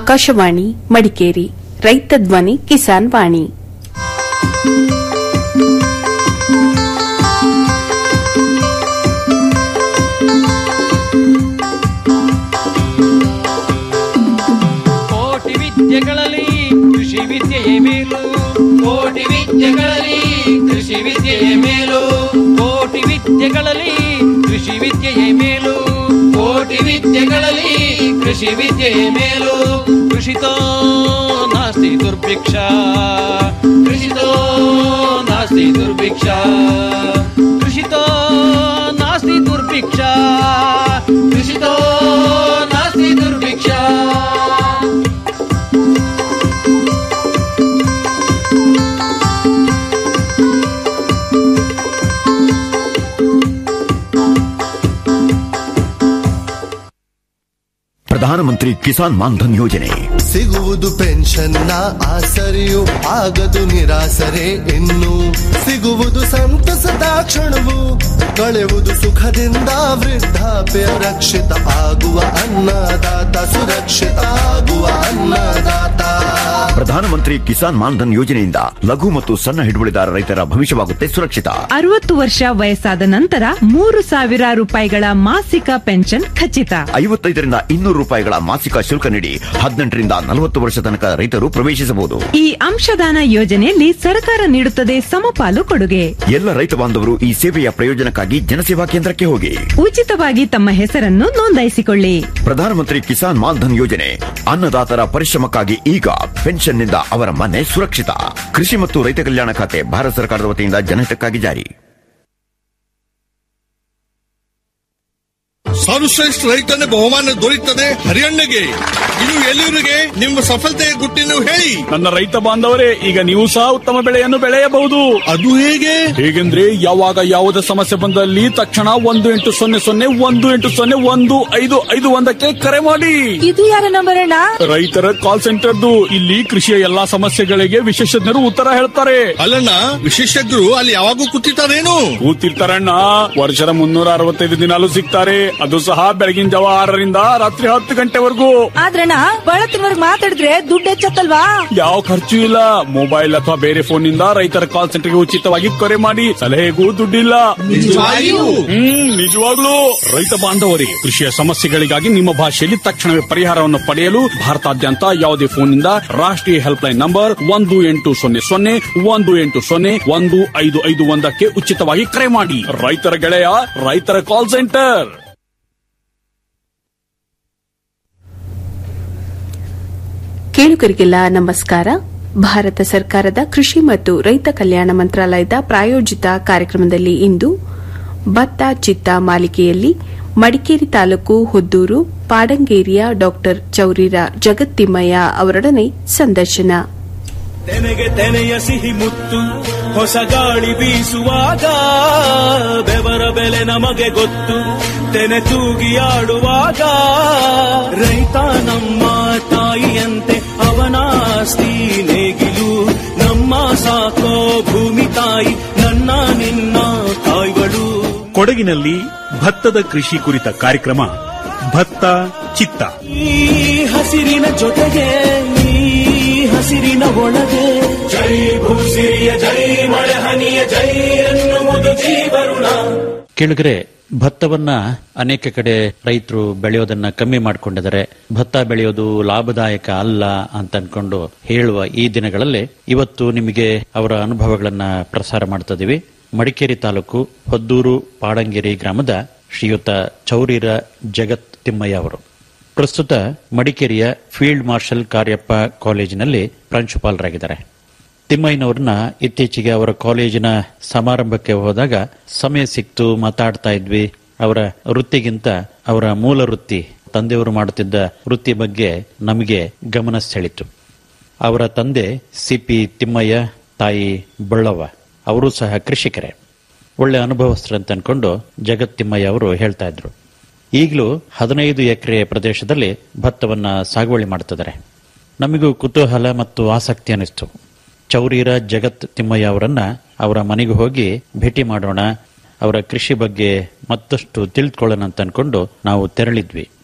ಆಕಾಶವಾಣಿ ಮಡಿಕೇರಿ ರೈತ ಧ್ವನಿ ಕಿಸಾನ್ ವಾಣಿ ಕೋಟಿ ವಿದ್ಯೆಗಳಲ್ಲಿ ಕೃಷಿ ವಿದ್ಯೆಯೇ ಮೇಲು ಕೋಟಿ ವಿದ್ಯೆಗಳಲ್ಲಿ ಕೃಷಿ ವಿದ್ಯೆಯೇ ಮೇಲು ಕೋಟಿ ವಿದ್ಯೆಗಳಲ್ಲಿ ಕೃಷಿ ವಿದ್ಯೆಯೇ ಮೇಲು ಕೋಟಿ ವಿದ್ಯೆಗಳಲ್ಲಿ ಕೃಷಿ ವಿದ್ಯೆಯೇ ಮೇಲು ಕೃಷಿತೋ ನಾಸ್ತಿ ದುರ್ಭಿಕ್ಷ ಕೃಷಿತೋ ನಾಸ್ತಿ ದುರ್ಭಿಕ್ಷ ಕೃಷಿತೋ ನಾಸ್ತಿ ದುರ್ಭಿಕ್ಷ ಕೃಷಿತೋ ನಾಸ್ತಿ ದುರ್ಭಿಕ್ಷ ಪ್ರಧಾನಮಂತ್ರಿ ಕಿಸಾನ್ ಮಾನ್ಧನ್ ಯೋಜನೆ ಸಿಗುವುದು ಪೆನ್ಷನ್ನ ಆಸರೆಯು ಆಗದು ನಿರಾಸರೆ ಇನ್ನು ಸಿಗುವುದು ಸಂತಸದ ಕ್ಷಣವು ಕಳೆಯುವುದು ಸುಖದಿಂದ ವೃದ್ಧಾಪ್ಯ ರಕ್ಷಿತ ಆಗುವ ಅನ್ನದಾತ ಸುರಕ್ಷಿತ ಆಗುವ ಅನ್ನದಾತ ಪ್ರಧಾನಮಂತ್ರಿ ಕಿಸಾನ್ ಮಾನ್ಧನ್ ಯೋಜನೆಯಿಂದ ಲಘು ಮತ್ತು ಸಣ್ಣ ಹಿಡುವಳಿದಾರ ರೈತರ ಭವಿಷ್ಯವಾಗುತ್ತೆ ಸುರಕ್ಷಿತ ಅರವತ್ತು ವರ್ಷ ವಯಸ್ಸಾದ ನಂತರ ಮೂರು ಸಾವಿರ ರೂಪಾಯಿಗಳ ಮಾಸಿಕ ಪೆನ್ಷನ್ ಖಚಿತ ಐವತ್ತೈದರಿಂದ ಇನ್ನೂರು ರೂಪಾಯಿಗಳ ಮಾಸಿಕ ಶುಲ್ಕ ನೀಡಿ ಹದಿನೆಂಟರಿಂದ ನಲವತ್ತು ವರ್ಷ ತನಕ ರೈತರು ಪ್ರವೇಶಿಸಬಹುದು ಈ ಅಂಶದಾನ ಯೋಜನೆಯಲ್ಲಿ ಸರ್ಕಾರ ನೀಡುತ್ತದೆ ಸಮಪಾಲು ಕೊಡುಗೆ ಎಲ್ಲ ರೈತ ಬಾಂಧವರು ಈ ಸೇವೆಯ ಪ್ರಯೋಜನಕ್ಕಾಗಿ ಜನಸೇವಾ ಕೇಂದ್ರಕ್ಕೆ ಹೋಗಿ ಉಚಿತವಾಗಿ ತಮ್ಮ ಹೆಸರನ್ನು ನೋಂದಾಯಿಸಿಕೊಳ್ಳಿ ಪ್ರಧಾನಮಂತ್ರಿ ಕಿಸಾನ್ ಮಾನ್ಧನ್ ಯೋಜನೆ ಅನ್ನದಾತರ ಪರಿಶ್ರಮಕ್ಕಾಗಿ ಈಗ ಪೆನ್ಷನ್ನಿಂದ ಅವರ ಮನೆ ಸುರಕ್ಷಿತ ಕೃಷಿ ಮತ್ತು ರೈತ ಕಲ್ಯಾಣ ಖಾತೆ ಭಾರತ ಸರ್ಕಾರದ ವತಿಯಿಂದ ಜನಹಿತಕ್ಕಾಗಿ ಜಾರಿ ಸರ್ವಶ್ರೇಷ್ಠ ರೈತನ ಬಹುಮಾನ ದೊರೆಯುತ್ತದೆ ಹರಿಯಣ್ಣಗೆ ಇದು ಎಲ್ಲಿವರಿಗೆ ನಿಮ್ಮ ಸಫಲತೆಯ ಗುಟ್ಟಿನ ಹೇಳಿ ನನ್ನ ರೈತ ಬಾಂಧವರೇ ಈಗ ನೀವು ಸಹ ಉತ್ತಮ ಬೆಳೆಯನ್ನು ಬೆಳೆಯಬಹುದು ಅದು ಹೇಗೆ ಹೇಗೆಂದ್ರೆ ಯಾವಾಗ ಯಾವುದೇ ಸಮಸ್ಯೆ ಬಂದಲ್ಲಿ ತಕ್ಷಣ ಒಂದು ಎಂಟು ಸೊನ್ನೆ ಸೊನ್ನೆ ಒಂದು ಎಂಟು ಸೊನ್ನೆ ಒಂದು ಐದು ಐದು ಒಂದಕ್ಕೆ ಕರೆ ಮಾಡಿ ಇದು ಯಾರ ನಂಬರ್ ಅಣ್ಣ ರೈತರ ಕಾಲ್ ಸೆಂಟರ್ದು ಇಲ್ಲಿ ಕೃಷಿಯ ಎಲ್ಲಾ ಸಮಸ್ಯೆಗಳಿಗೆ ವಿಶೇಷಜ್ಞರು ಉತ್ತರ ಹೇಳ್ತಾರೆ ಅಲ್ಲಣ್ಣ ವಿಶೇಷಜ್ಞರು ಅಲ್ಲಿ ಯಾವಾಗೂ ಕೂತಿರ್ತಾರೇನು ಕೂತಿರ್ತಾರಣ್ಣ ವರ್ಷದ ಮುನ್ನೂರ ಅರವತ್ತೈದು ದಿನಾಲು ಸಿಗ್ತಾರೆ ಅದು ಸಹ ಬೆಳಗಿನ ಜಾವ ಆರರಿಂದ ರಾತ್ರಿ ಹತ್ತು ಗಂಟೆವರೆಗೂ ಆದ್ರಣ್ಣ ಬಳತ್ತಿನವರ್ಗ್ ಮಾತಾಡಿದ್ರೆ ದುಡ್ಡು ಹೆಚ್ಚತ್ತಲ್ವಾ ಯಾವ ಖರ್ಚು ಇಲ್ಲ ಮೊಬೈಲ್ ಅಥವಾ ಬೇರೆ ಫೋನ್ ನಿಂದ ರೈತರ ಕಾಲ್ ಸೆಂಟರ್ಗೆ ಉಚಿತವಾಗಿ ಕರೆ ಮಾಡಿ ಸಲಹೆಗೂ ದುಡ್ಡಿಲ್ಲ ನಿಜವಾಗಿಯೂ? ಹ್ಮ್ ನಿಜವಾಗ್ಲೂ ರೈತ ಬಾಂಧವರಿಗೆ ಕೃಷಿಯ ಸಮಸ್ಯೆಗಳಿಗಾಗಿ ನಿಮ್ಮ ಭಾಷೆಯಲ್ಲಿ ತಕ್ಷಣವೇ ಪರಿಹಾರವನ್ನು ಪಡೆಯಲು ಭಾರತಾದ್ಯಂತ ಯಾವುದೇ ಫೋನ್ನಿಂದ ರಾಷ್ಟ್ರೀಯ ಹೆಲ್ಪ್ ಲೈನ್ ನಂಬರ್ ಒಂದು ಎಂಟು ಸೊನ್ನೆ ಸೊನ್ನೆ ಒಂದು ಎಂಟು ಸೊನ್ನೆ ಒಂದು ಐದು ಐದು ಒಂದಕ್ಕೆ ಉಚಿತವಾಗಿ ಕರೆ ಮಾಡಿ ರೈತರ ಗೆಳೆಯ ರೈತರ ಕಾಲ್ ಸೆಂಟರ್ ಕೇಳುಗರಿಗೆಲ್ಲ ನಮಸ್ಕಾರ ಭಾರತ ಸರ್ಕಾರದ ಕೃಷಿ ಮತ್ತು ರೈತ ಕಲ್ಯಾಣ ಮಂತ್ರಾಲಯದ ಪ್ರಾಯೋಜಿತ ಕಾರ್ಯಕ್ರಮದಲ್ಲಿ ಇಂದು ಭತ್ತ ಚಿತ್ತ ಮಾಲಿಕೆಯಲ್ಲಿ ಮಡಿಕೇರಿ ತಾಲೂಕು ಹೊದ್ದೂರು ಪಾಡಂಗೇರಿಯ ಡಾ ಚೌರಿರ ಜಗತ್ತಿಮ್ಮಯ್ಯ ಅವರೊಡನೆ ಸಂದರ್ಶನ ತೆನೆಗೆ ತೆನೆಯ ಸಿಹಿ ಮುತ್ತು ಹೊಸ ಗಾಳಿ ಬೀಸುವಾಗ ಬೆವರ ಬೆಲೆ ನಮಗೆ ಗೊತ್ತು ತೆನೆ ತೂಗಿ ಆಡುವಾಗ ರೈತ ನಮ್ಮ ತಾಯಿಯಂತೆ ಅವನಾಸ್ತಿ ನೇಗಿಲು ನಮ್ಮ ಸಾಕೋ ಭೂಮಿ ತಾಯಿ ನನ್ನ ನಿನ್ನ ತಾಯ್ಗಳು ಕೊಡಗಿನಲ್ಲಿ ಭತ್ತದ ಕೃಷಿ ಕುರಿತ ಕಾರ್ಯಕ್ರಮ ಭತ್ತ ಚಿತ್ತ ಈ ಹಸಿರಿನ ಜೊತೆಗೆ ಈ ಹಸಿರಿನ ಒಳಗೆ ಜೈ ಭೂಸಿರಿಯ ಜೈ ಮಳೆ ಹನಿಯ ಜೈ ಎನ್ನುವುದು ಜೀವರುಣ ಕೇಳಿದ್ರೆ ಭತ್ತವನ್ನ ಅನೇಕ ಕಡೆ ರೈತರು ಬೆಳೆಯೋದನ್ನ ಕಮ್ಮಿ ಮಾಡಿಕೊಂಡಿದ್ದಾರೆ ಭತ್ತ ಬೆಳೆಯೋದು ಲಾಭದಾಯಕ ಅಲ್ಲ ಅಂತ ಅನ್ಕೊಂಡು ಹೇಳುವ ಈ ದಿನಗಳಲ್ಲಿ ಇವತ್ತು ನಿಮಗೆ ಅವರ ಅನುಭವಗಳನ್ನ ಪ್ರಸಾರ ಮಾಡ್ತಾ ಇದೀವಿ ಮಡಿಕೇರಿ ತಾಲೂಕು ಹೊದ್ದೂರು ಪಾಡಂಗೇರಿ ಗ್ರಾಮದ ಶ್ರೀಯುತ ಚೌರಿರ ಜಗತ್ ತಿಮ್ಮಯ್ಯ ಅವರು ಪ್ರಸ್ತುತ ಮಡಿಕೇರಿಯ ಫೀಲ್ಡ್ ಮಾರ್ಷಲ್ ಕಾರ್ಯಪ್ಪ ಕಾಲೇಜಿನಲ್ಲಿ ಪ್ರಾಂಶುಪಾಲರಾಗಿದ್ದಾರೆ ತಿಮ್ಮಯ್ಯನವ್ರನ್ನ ಇತ್ತೀಚೆಗೆ ಅವರ ಕಾಲೇಜಿನ ಸಮಾರಂಭಕ್ಕೆ ಹೋದಾಗ ಸಮಯ ಸಿಕ್ತು ಮಾತಾಡ್ತಾ ಇದ್ವಿ ಅವರ ವೃತ್ತಿಗಿಂತ ಅವರ ಮೂಲ ವೃತ್ತಿ ತಂದೆಯವರು ಮಾಡುತ್ತಿದ್ದ ವೃತ್ತಿ ಬಗ್ಗೆ ನಮಗೆ ಗಮನ ಸೆಳಿತು ಅವರ ತಂದೆ ಸಿಪಿ ತಿಮ್ಮಯ್ಯ ತಾಯಿ ಬಳ್ಳವ್ವ ಅವರು ಸಹ ಕೃಷಿಕರೇ ಒಳ್ಳೆ ಅನುಭವಸ್ಥರಂತ ಅನ್ಕೊಂಡು ಜಗತ್ ತಿಮ್ಮಯ್ಯ ಅವರು ಹೇಳ್ತಾ ಇದ್ರು ಈಗಲೂ ಹದಿನೈದು ಎಕರೆ ಪ್ರದೇಶದಲ್ಲಿ ಭತ್ತವನ್ನ ಸಾಗುವಳಿ ಮಾಡ್ತಿದ್ದಾರೆ ನಮಗೂ ಕುತೂಹಲ ಮತ್ತು ಆಸಕ್ತಿ ಅನಿಸ್ತು ಚೌರಿರ ಜಗತ್ ತಿಮ್ಮಯ್ಯ ಅವರನ್ನ ಅವರ ಮನೆಗೆ ಹೋಗಿ ಭೇಟಿ ಮಾಡೋಣ ಅವರ ಕೃಷಿ ಬಗ್ಗೆ ಮತ್ತಷ್ಟು ತಿಳಿದುಕೊಳ್ಳೋಣ ಅಂತ ಅನ್ಕೊಂಡು ನಾವು ತೆರಳಿದ್ವಿ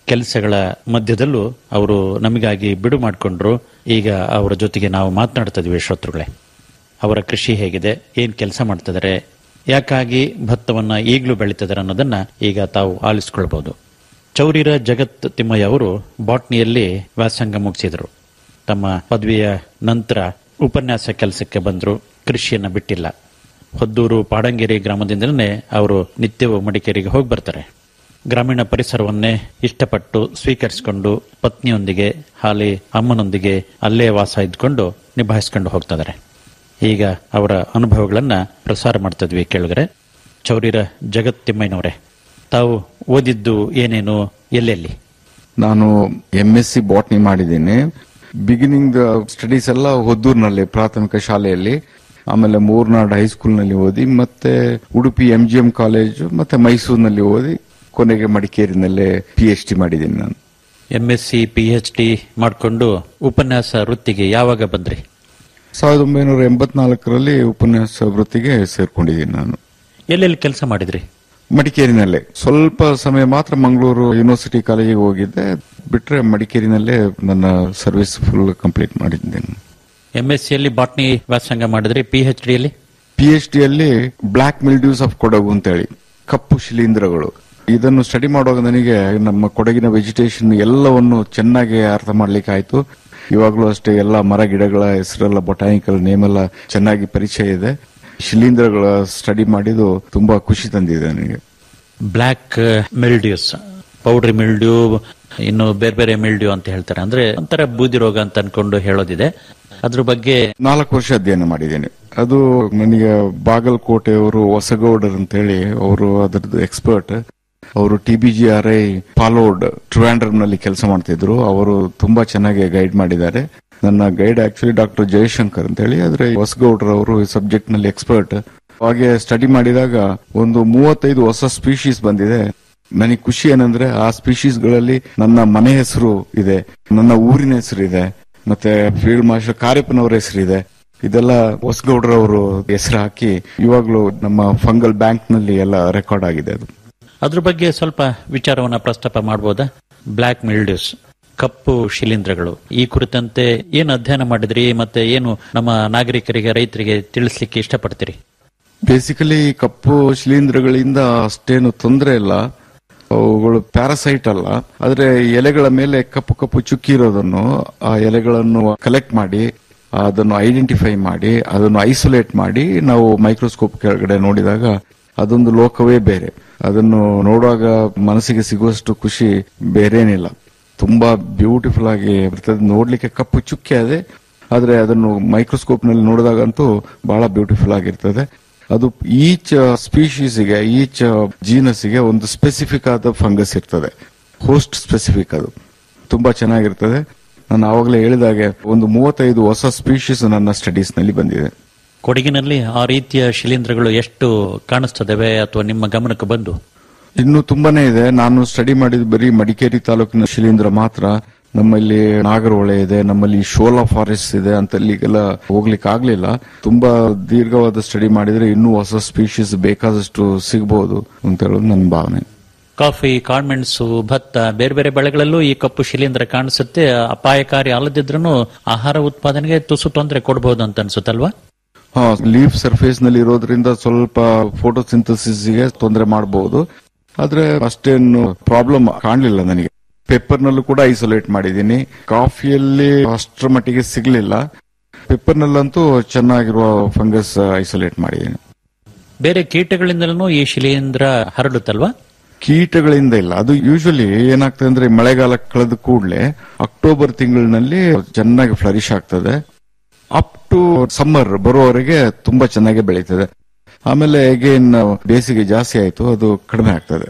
ಕೆಲಸಗಳ ಮಧ್ಯದಲ್ಲೂ ಅವರು ನಮಗಾಗಿ ಬಿಡು ಮಾಡಿಕೊಂಡ್ರು ಈಗ ಅವರ ಜೊತೆಗೆ ನಾವು ಮಾತನಾಡ್ತಾ ಇದೀವಿ ಶ್ರೋತೃಗಳೇ ಅವರ ಕೃಷಿ ಹೇಗಿದೆ ಏನ್ ಕೆಲಸ ಮಾಡ್ತಿದ್ದಾರೆ ಯಾಕಾಗಿ ಭತ್ತವನ್ನ ಈಗಲೂ ಬೆಳೀತಿದ್ದಾರೆ ಅನ್ನೋದನ್ನ ಈಗ ತಾವು ಆಲಿಸ್ಕೊಳ್ಬಹುದು ಚೌರಿರ ಜಗತ್ ತಿಮ್ಮಯ್ಯ ಅವರು ಬಾಟ್ನಿಯಲ್ಲಿ ವ್ಯಾಸಂಗ ಮುಗಿಸಿದರು ತಮ್ಮ ಪದವಿಯ ನಂತರ ಉಪನ್ಯಾಸ ಕೆಲಸಕ್ಕೆ ಬಂದರು ಕೃಷಿಯನ್ನ ಬಿಟ್ಟಿಲ್ಲ ಹೊದ್ದೂರು ಪಾಡಂಗೇರಿ ಗ್ರಾಮದಿಂದಲೇ ಅವರು ನಿತ್ಯವೂ ಮಡಿಕೇರಿಗೆ ಹೋಗಿ ಬರ್ತಾರೆ ಗ್ರಾಮೀಣ ಪರಿಸರವನ್ನೇ ಇಷ್ಟಪಟ್ಟು ಸ್ವೀಕರಿಸಿಕೊಂಡು ಪತ್ನಿಯೊಂದಿಗೆ ಹಾಲಿ ಅಮ್ಮನೊಂದಿಗೆ ಅಲ್ಲೇ ವಾಸ ಇದ್ಕೊಂಡು ನಿಭಾಯಿಸ್ಕೊಂಡು ಹೋಗ್ತಿದ್ದಾರೆ ಈಗ ಅವರ ಅನುಭವಗಳನ್ನ ಪ್ರಸಾರ ಮಾಡ್ತಿದ್ವಿ ಕೇಳಿದ್ರೆ ಚೌರಿರ ಜಗತ್ ತಿಮ್ಮಯ್ಯನವರೇ ತಾವು ಓದಿದ್ದು ಏನೇನು ಎಲ್ಲೆಲ್ಲಿ ನಾನು ಎಂ ಎಸ್ ಸಿ ಬಾಟ್ನಿ ಮಾಡಿದ್ದೀನಿ ಬಿಗಿನಿಂಗ್ ಸ್ಟಡೀಸ್ ಎಲ್ಲ ಹೊದ್ದೂರಿನಲ್ಲಿ ಪ್ರಾಥಮಿಕ ಶಾಲೆಯಲ್ಲಿ ಆಮೇಲೆ ಮೂರ್ನಾಡ್ ಹೈಸ್ಕೂಲ್ನಲ್ಲಿ ಓದಿ ಮತ್ತೆ Udupi M G M college ಮತ್ತೆ ಮೈಸೂರಿನಲ್ಲಿ ಓದಿ ಕೊನೆಗೆ ಮಡಿಕೇರಿನಲ್ಲೇ ಪಿ ಎಚ್ ಡಿ ಮಾಡಿದ್ದೀನಿ ನಾನು M S C P H D ಮಾಡಿಕೊಂಡು ಉಪನ್ಯಾಸ ವೃತ್ತಿಗೆ ಯಾವಾಗ ಬಂದ್ರಿ ಸಾವಿರದ ಒಂಬೈನೂರ ಎಂಬತ್ನಾಲ್ಕರಲ್ಲಿ ಉಪನ್ಯಾಸ ವೃತ್ತಿಗೆ ಸೇರ್ಕೊಂಡಿದ್ದೀನಿ ನಾನು ಎಲ್ಲೆಲ್ಲಿ ಕೆಲಸ ಮಾಡಿದ್ರಿ ಮಡಿಕೇರಿನಲ್ಲೇ ಸ್ವಲ್ಪ ಸಮಯ ಮಾತ್ರ ಮಂಗಳೂರು ಯೂನಿವರ್ಸಿಟಿ ಕಾಲೇಜಿಗೆ ಹೋಗಿದ್ದೆ ಬಿಟ್ರೆ ಮಡಿಕೇರಿನಲ್ಲೇ ನನ್ನ ಸರ್ವಿಸ್ ಫುಲ್ ಕಂಪ್ಲೀಟ್ ಮಾಡಿದ್ದೇನೆ ಎಂ ಎಸ್ ಸಿಯಲ್ಲಿ ಬಾಟ್ನಿ ವ್ಯಾಸಂಗ ಮಾಡಿದ್ರಿ ಪಿ ಎಚ್ ಡಿಯಲ್ಲಿ ಪಿ ಎಚ್ ಡಿಯಲ್ಲಿ ಬ್ಲಾಕ್ ಮಿಲ್ಡ್ಯೂಸ್ ಆಫ್ ಕೊಡಗು ಅಂತೇಳಿ ಕಪ್ಪು ಶಿಲೀಂಧ್ರಗಳು ಇದನ್ನು ಸ್ಟಡಿ ಮಾಡುವಾಗ ನನಗೆ ನಮ್ಮ ಕೊಡಗಿನ ವೆಜಿಟೇಷನ್ ಎಲ್ಲವನ್ನು ಚೆನ್ನಾಗಿ ಅರ್ಥ ಮಾಡ್ಲಿಕ್ಕೆ ಆಯ್ತು ಇವಾಗಲೂ ಅಷ್ಟೇ ಎಲ್ಲ ಮರ ಗಿಡಗಳ ಹೆಸರೆಲ್ಲ ಬೊಟಾನಿಕಲ್ ನೇಮ್ ಎಲ್ಲ ಚೆನ್ನಾಗಿ ಪರಿಚಯ ಇದೆ ಶಿಲೀಂಧ್ರಗಳ ಸ್ಟಡಿ ಮಾಡಿದ್ದು ತುಂಬಾ ಖುಷಿ ತಂದಿದೆ ನನಗೆ ಬ್ಲ್ಯಾಕ್ ಮಿಲ್ಡ್ಯೂಸ್ ಪೌಡ್ರಿ ಮಿಲ್ಡ್ಯೂ ಇನ್ನು ಬೇರೆ ಬೇರೆ ಮಿಲ್ಡ್ಯೂ ಅಂತ ಹೇಳ್ತಾರೆ ಅಂದ್ರೆ ಒಂಥರ ಬೂದಿ ರೋಗ ಅಂತ ಅನ್ಕೊಂಡು ಹೇಳೋದಿದೆ ಅದ್ರ ಬಗ್ಗೆ ನಾಲ್ಕು ವರ್ಷ ಅಧ್ಯಯನ ಮಾಡಿದ್ದೇನೆ ಅದು ನನಗೆ ಬಾಗಲಕೋಟೆಯವರು ಹೊಸಗೌಡರ್ ಅಂತ ಹೇಳಿ ಅವರು ಅದರದ್ದು ಎಕ್ಸ್ಪರ್ಟ್ ಅವರು T B G R I Palode Trivandrum ನಲ್ಲಿ ಕೆಲಸ ಮಾಡ್ತಿದ್ರು ಅವರು ತುಂಬಾ ಚೆನ್ನಾಗಿ ಗೈಡ್ ಮಾಡಿದ್ದಾರೆ ನನ್ನ ಗೈಡ್ ಆಕ್ಚುಲಿ ಡಾಕ್ಟರ್ ಜಯಶಂಕರ್ ಅಂತ ಹೇಳಿ ಆದ್ರೆ ಹೊಸಗೌಡ್ರ ಅವರು ಸಬ್ಜೆಕ್ಟ್ ನಲ್ಲಿ ಎಕ್ಸ್ಪರ್ಟ್ ಹಾಗೆ ಸ್ಟಡಿ ಮಾಡಿದಾಗ ಒಂದು ಮೂವತ್ತೈದು ಹೊಸ ಸ್ಪೀಶೀಸ್ ಬಂದಿದೆ ನನಗೆ ಖುಷಿ ಏನಂದ್ರೆ ಆ ಸ್ಪೀಶೀಸ್ ಗಳಲ್ಲಿ ನನ್ನ ಮನೆ ಹೆಸರು ಇದೆ ನನ್ನ ಊರಿನ ಹೆಸರು ಇದೆ ಮತ್ತೆ ಫೀಲ್ಡ್ ಮಾಸ್ಟರ್ ಕಾರ್ಯಪ್ಪನವರ ಹೆಸರಿದೆ ಇದೆಲ್ಲ ಹೊಸಗೌಡ್ರವರು ಹೆಸರು ಹಾಕಿ ಇವಾಗ್ಲೂ ನಮ್ಮ ಫಂಗಲ್ ಬ್ಯಾಂಕ್ ನಲ್ಲಿ ಎಲ್ಲ ರೆಕಾರ್ಡ್ ಆಗಿದೆ ಅದು ಅದ್ರ ಬಗ್ಗೆ ಸ್ವಲ್ಪ ವಿಚಾರವನ್ನ ಪ್ರಸ್ತಾಪ ಮಾಡಬಹುದಾ ಬ್ಲ್ಯಾಕ್ ಮಿಲ್ಡ್ಯೂಸ್ ಕಪ್ಪು ಶಿಲೀಂಧ್ರಗಳು ಈ ಕುರಿತಂತೆ ಏನು ಅಧ್ಯಯನ ಮಾಡಿದ್ರಿ ಮತ್ತೆ ಏನು ನಮ್ಮ ನಾಗರಿಕರಿಗೆ ರೈತರಿಗೆ ತಿಳಿಸ್ಲಿಕ್ಕೆ ಇಷ್ಟಪಡ್ತೀರಿ ಬೇಸಿಕಲಿ ಕಪ್ಪು ಶಿಲೀಂಧ್ರಗಳಿಂದ ಅಷ್ಟೇನು ತೊಂದರೆ ಇಲ್ಲ ಅವುಗಳು ಪ್ಯಾರಸೈಟ್ ಅಲ್ಲ ಆದ್ರೆ ಎಲೆಗಳ ಮೇಲೆ ಕಪ್ಪು ಕಪ್ಪು ಚುಕ್ಕಿ ಇರೋದನ್ನು ಆ ಎಲೆಗಳನ್ನು ಕಲೆಕ್ಟ್ ಮಾಡಿ ಅದನ್ನು ಐಡೆಂಟಿಫೈ ಮಾಡಿ ಅದನ್ನು ಐಸೋಲೇಟ್ ಮಾಡಿ ನಾವು ಮೈಕ್ರೋಸ್ಕೋಪ್ ಕೆಳಗಡೆ ನೋಡಿದಾಗ ಅದೊಂದು ಲೋಕವೇ ಬೇರೆ ಅದನ್ನು ನೋಡುವಾಗ ಮನಸ್ಸಿಗೆ ಸಿಗುವಷ್ಟು ಖುಷಿ ಬೇರೇನಿಲ್ಲ ತುಂಬಾ ಬ್ಯೂಟಿಫುಲ್ ಆಗಿ ಇರ್ತದೆ ನೋಡ್ಲಿಕ್ಕೆ ಕಪ್ಪು ಚುಕ್ಕೆ ಅದೇ ಆದ್ರೆ ಅದನ್ನು ಮೈಕ್ರೋಸ್ಕೋಪ್ ನಲ್ಲಿ ನೋಡಿದಾಗಂತೂ ಬಹಳ ಬ್ಯೂಟಿಫುಲ್ ಆಗಿರ್ತದೆ ಅದು ಈಚ್ ಸ್ಪೀಶೀಸ್ಗೆ ಈಚ್ ಜೀನಸ್ಗೆ ಒಂದು ಸ್ಪೆಸಿಫಿಕ್ ಆದ ಫಂಗಸ್ ಇರ್ತದೆ ಹೋಸ್ಟ್ ಸ್ಪೆಸಿಫಿಕ್ ಅದು ತುಂಬಾ ಚೆನ್ನಾಗಿರ್ತದೆ ನಾನು ಆವಾಗಲೇ ಹೇಳಿದಾಗೆ ಒಂದು ಮೂವತ್ತೈದು ಹೊಸ ಸ್ಪೀಶೀಸ್ ನನ್ನ ಸ್ಟಡೀಸ್ ನಲ್ಲಿ ಬಂದಿದೆ ಕೊಡಗಿನಲ್ಲಿ ಆ ರೀತಿಯ ಶಿಲೀಂಧ್ರಗಳು ಎಷ್ಟು ಕಾಣಿಸ್ತದವೆ ಅಥವಾ ನಿಮ್ಮ ಗಮನಕ್ಕೆ ಬಂದು ಇನ್ನು ತುಂಬಾನೇ ಇದೆ ನಾನು ಸ್ಟಡಿ ಮಾಡಿದ ಬರೀ ಮಡಿಕೇರಿ ತಾಲೂಕಿನ ಶಿಲೀಂಧ್ರ ಮಾತ್ರ ನಮ್ಮಲ್ಲಿ ನಾಗರಹೊಳೆ ಇದೆ ನಮ್ಮಲ್ಲಿ ಶೋಲಾ ಫಾರೆಸ್ಟ್ ಇದೆ ಅಂತ ಅಲ್ಲಿಗೆಲ್ಲ ಹೋಗ್ಲಿಕ್ಕೆ ಆಗ್ಲಿಲ್ಲ ತುಂಬಾ ದೀರ್ಘವಾದ ಸ್ಟಡಿ ಮಾಡಿದ್ರೆ ಇನ್ನೂ ಹೊಸ ಸ್ಪೀಶೀಸ್ ಬೇಕಾದಷ್ಟು ಸಿಗಬಹುದು ಅಂತ ಹೇಳೋದು ನನ್ನ ಭಾವನೆ ಕಾಫಿ ಕಾಳ್ಮೆಣಸು ಭತ್ತ ಬೇರೆ ಬೇರೆ ಬೆಳೆಗಳಲ್ಲೂ ಈ ಕಪ್ಪು ಶಿಲೀಂಧ್ರ ಕಾಣಿಸುತ್ತೆ ಅಪಾಯಕಾರಿ ಅಲ್ಲದಿದ್ರೂ ಆಹಾರ ಉತ್ಪಾದನೆಗೆ ತುಸು ತೊಂದರೆ ಕೊಡಬಹುದು ಅಂತ ಅನ್ಸುತ್ತಲ್ವಾ ಹಾ ಲೀಫ್ ಸರ್ಫೇಸ್ ನಲ್ಲಿ ಇರೋದ್ರಿಂದ ಸ್ವಲ್ಪ ಫೋಟೋಸಿಂಥಸಿಸ್ ಗೆ ತೊಂದರೆ ಮಾಡಬಹುದು ಆದ್ರೆ ಅಷ್ಟೇನು ಪ್ರಾಬ್ಲಮ್ ಕಾಣಲಿಲ್ಲ ನನಗೆ ಪೆಪ್ಪರ್ ನಲ್ಲೂ ಕೂಡ ಐಸೋಲೇಟ್ ಮಾಡಿದ್ದೀನಿ ಕಾಫಿಯಲ್ಲಿ ಅಷ್ಟರ ಮಟ್ಟಿಗೆ ಸಿಗ್ಲಿಲ್ಲ ಪೆಪ್ಪರ್ ನಲ್ಲಂತೂ ಚೆನ್ನಾಗಿರುವ ಫಂಗಸ್ ಐಸೋಲೇಟ್ ಮಾಡಿದ್ದೀನಿ ಬೇರೆ ಕೀಟಗಳಿಂದಲೂ ಈ ಶಿಲೀಂಧ್ರ ಹರಡುತ್ತಲ್ವಾ ಕೀಟಗಳಿಂದ ಇಲ್ಲ ಅದು ಯೂಶಲಿ ಏನಾಗ್ತದೆ ಅಂದ್ರೆ ಮಳೆಗಾಲ ಕಳೆದ ಕೂಡಲೇ ಅಕ್ಟೋಬರ್ ತಿಂಗಳಿನಲ್ಲಿ ಚೆನ್ನಾಗಿ ಫ್ಲರಿಶ್ ಆಗ್ತದೆ ಅಪ್ ಟು ಸಮ್ಮರ್ ಬರುವವರೆಗೆ ತುಂಬಾ ಚೆನ್ನಾಗಿ ಬೆಳೀತದೆ ಆಮೇಲೆ ಅಗೇನ್ ಬೇಸಿಗೆ ಜಾಸ್ತಿ ಆಯ್ತು ಅದು ಕಡಿಮೆ ಆಗ್ತದೆ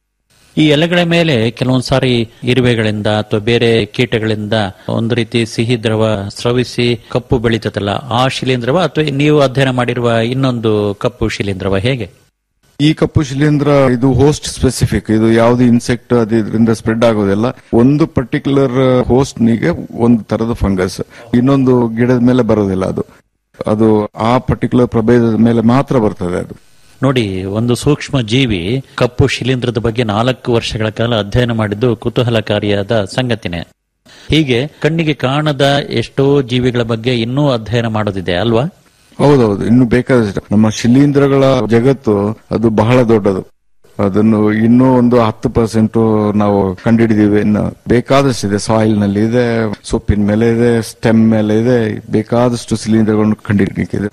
ಈ ಎಲೆಗಳ ಮೇಲೆ ಕೆಲವೊಂದ್ ಸಾರಿ ಇರುವೆಗಳಿಂದ ಅಥವಾ ಬೇರೆ ಕೀಟಗಳಿಂದ ಒಂದು ರೀತಿ ಸಿಹಿ ದ್ರವ ಸ್ರವಿಸಿ ಕಪ್ಪು ಬೆಳೀತದಲ್ಲ ಆ ಶಿಲೀಂಧ್ರವ ಅಥವಾ ನೀವು ಅಧ್ಯಯನ ಮಾಡಿರುವ ಇನ್ನೊಂದು ಕಪ್ಪು ಶಿಲೀಂಧ್ರವ ಹೇಗೆ ಈ ಕಪ್ಪು ಶಿಲೀಂಧ್ರ ಇದು ಹೋಸ್ಟ್ ಸ್ಪೆಸಿಫಿಕ್ ಇದು ಯಾವ್ದು ಇನ್ಸೆಕ್ಟ್ ಅದು ಇದರಿಂದ ಸ್ಪ್ರೆಡ್ ಆಗೋದಿಲ್ಲ ಒಂದು ಪರ್ಟಿಕ್ಯುಲರ್ ಹೋಸ್ಟ್ ನಿಗೆ ಒಂದು ತರದ ಫಂಗಸ್ ಇನ್ನೊಂದು ಗಿಡದ ಮೇಲೆ ಬರೋದಿಲ್ಲ ಅದು ಅದು ಆ ಪರ್ಟಿಕ್ಯುಲರ್ ಪ್ರಭೇದದ ಮೇಲೆ ಮಾತ್ರ ಬರ್ತದೆ ಅದು ನೋಡಿ ಒಂದು ಸೂಕ್ಷ್ಮ ಜೀವಿ ಕಪ್ಪು ಶಿಲೀಂಧ್ರದ ಬಗ್ಗೆ ನಾಲ್ಕು ವರ್ಷಗಳ ಕಾಲ ಅಧ್ಯಯನ ಮಾಡಿದ್ದು ಕುತೂಹಲಕಾರಿಯಾದ ಸಂಗತಿನೇ ಹೀಗೆ ಕಣ್ಣಿಗೆ ಕಾಣದ ಎಷ್ಟೋ ಜೀವಿಗಳ ಬಗ್ಗೆ ಇನ್ನೂ ಅಧ್ಯಯನ ಮಾಡೋದಿದೆ ಅಲ್ವಾ ಹೌದೌದು ಇನ್ನು ಬೇಕಾದಷ್ಟು ನಮ್ಮ ಶಿಲೀಂಧ್ರಗಳ ಜಗತ್ತು ಅದು ಬಹಳ ದೊಡ್ಡದು ಅದನ್ನು ಇನ್ನೂ ಒಂದು ಹತ್ತು ಪರ್ಸೆಂಟ್ ನಾವು ಕಂಡುಹಿಡಿದೀವಿ ಇನ್ನು ಬೇಕಾದಷ್ಟಿದೆ ಸಾಯಿಲ್ ನಲ್ಲಿ ಇದೆ ಸೊಪ್ಪಿನ ಮೇಲೆ ಇದೆ ಸ್ಟೆಮ್ ಮೇಲೆ ಇದೆ ಬೇಕಾದಷ್ಟು ಶಿಲೀಂಧ್ರಗಳನ್ನು ಕಂಡುಹಿಡಿಯಲಿಕ್ಕಿದೆ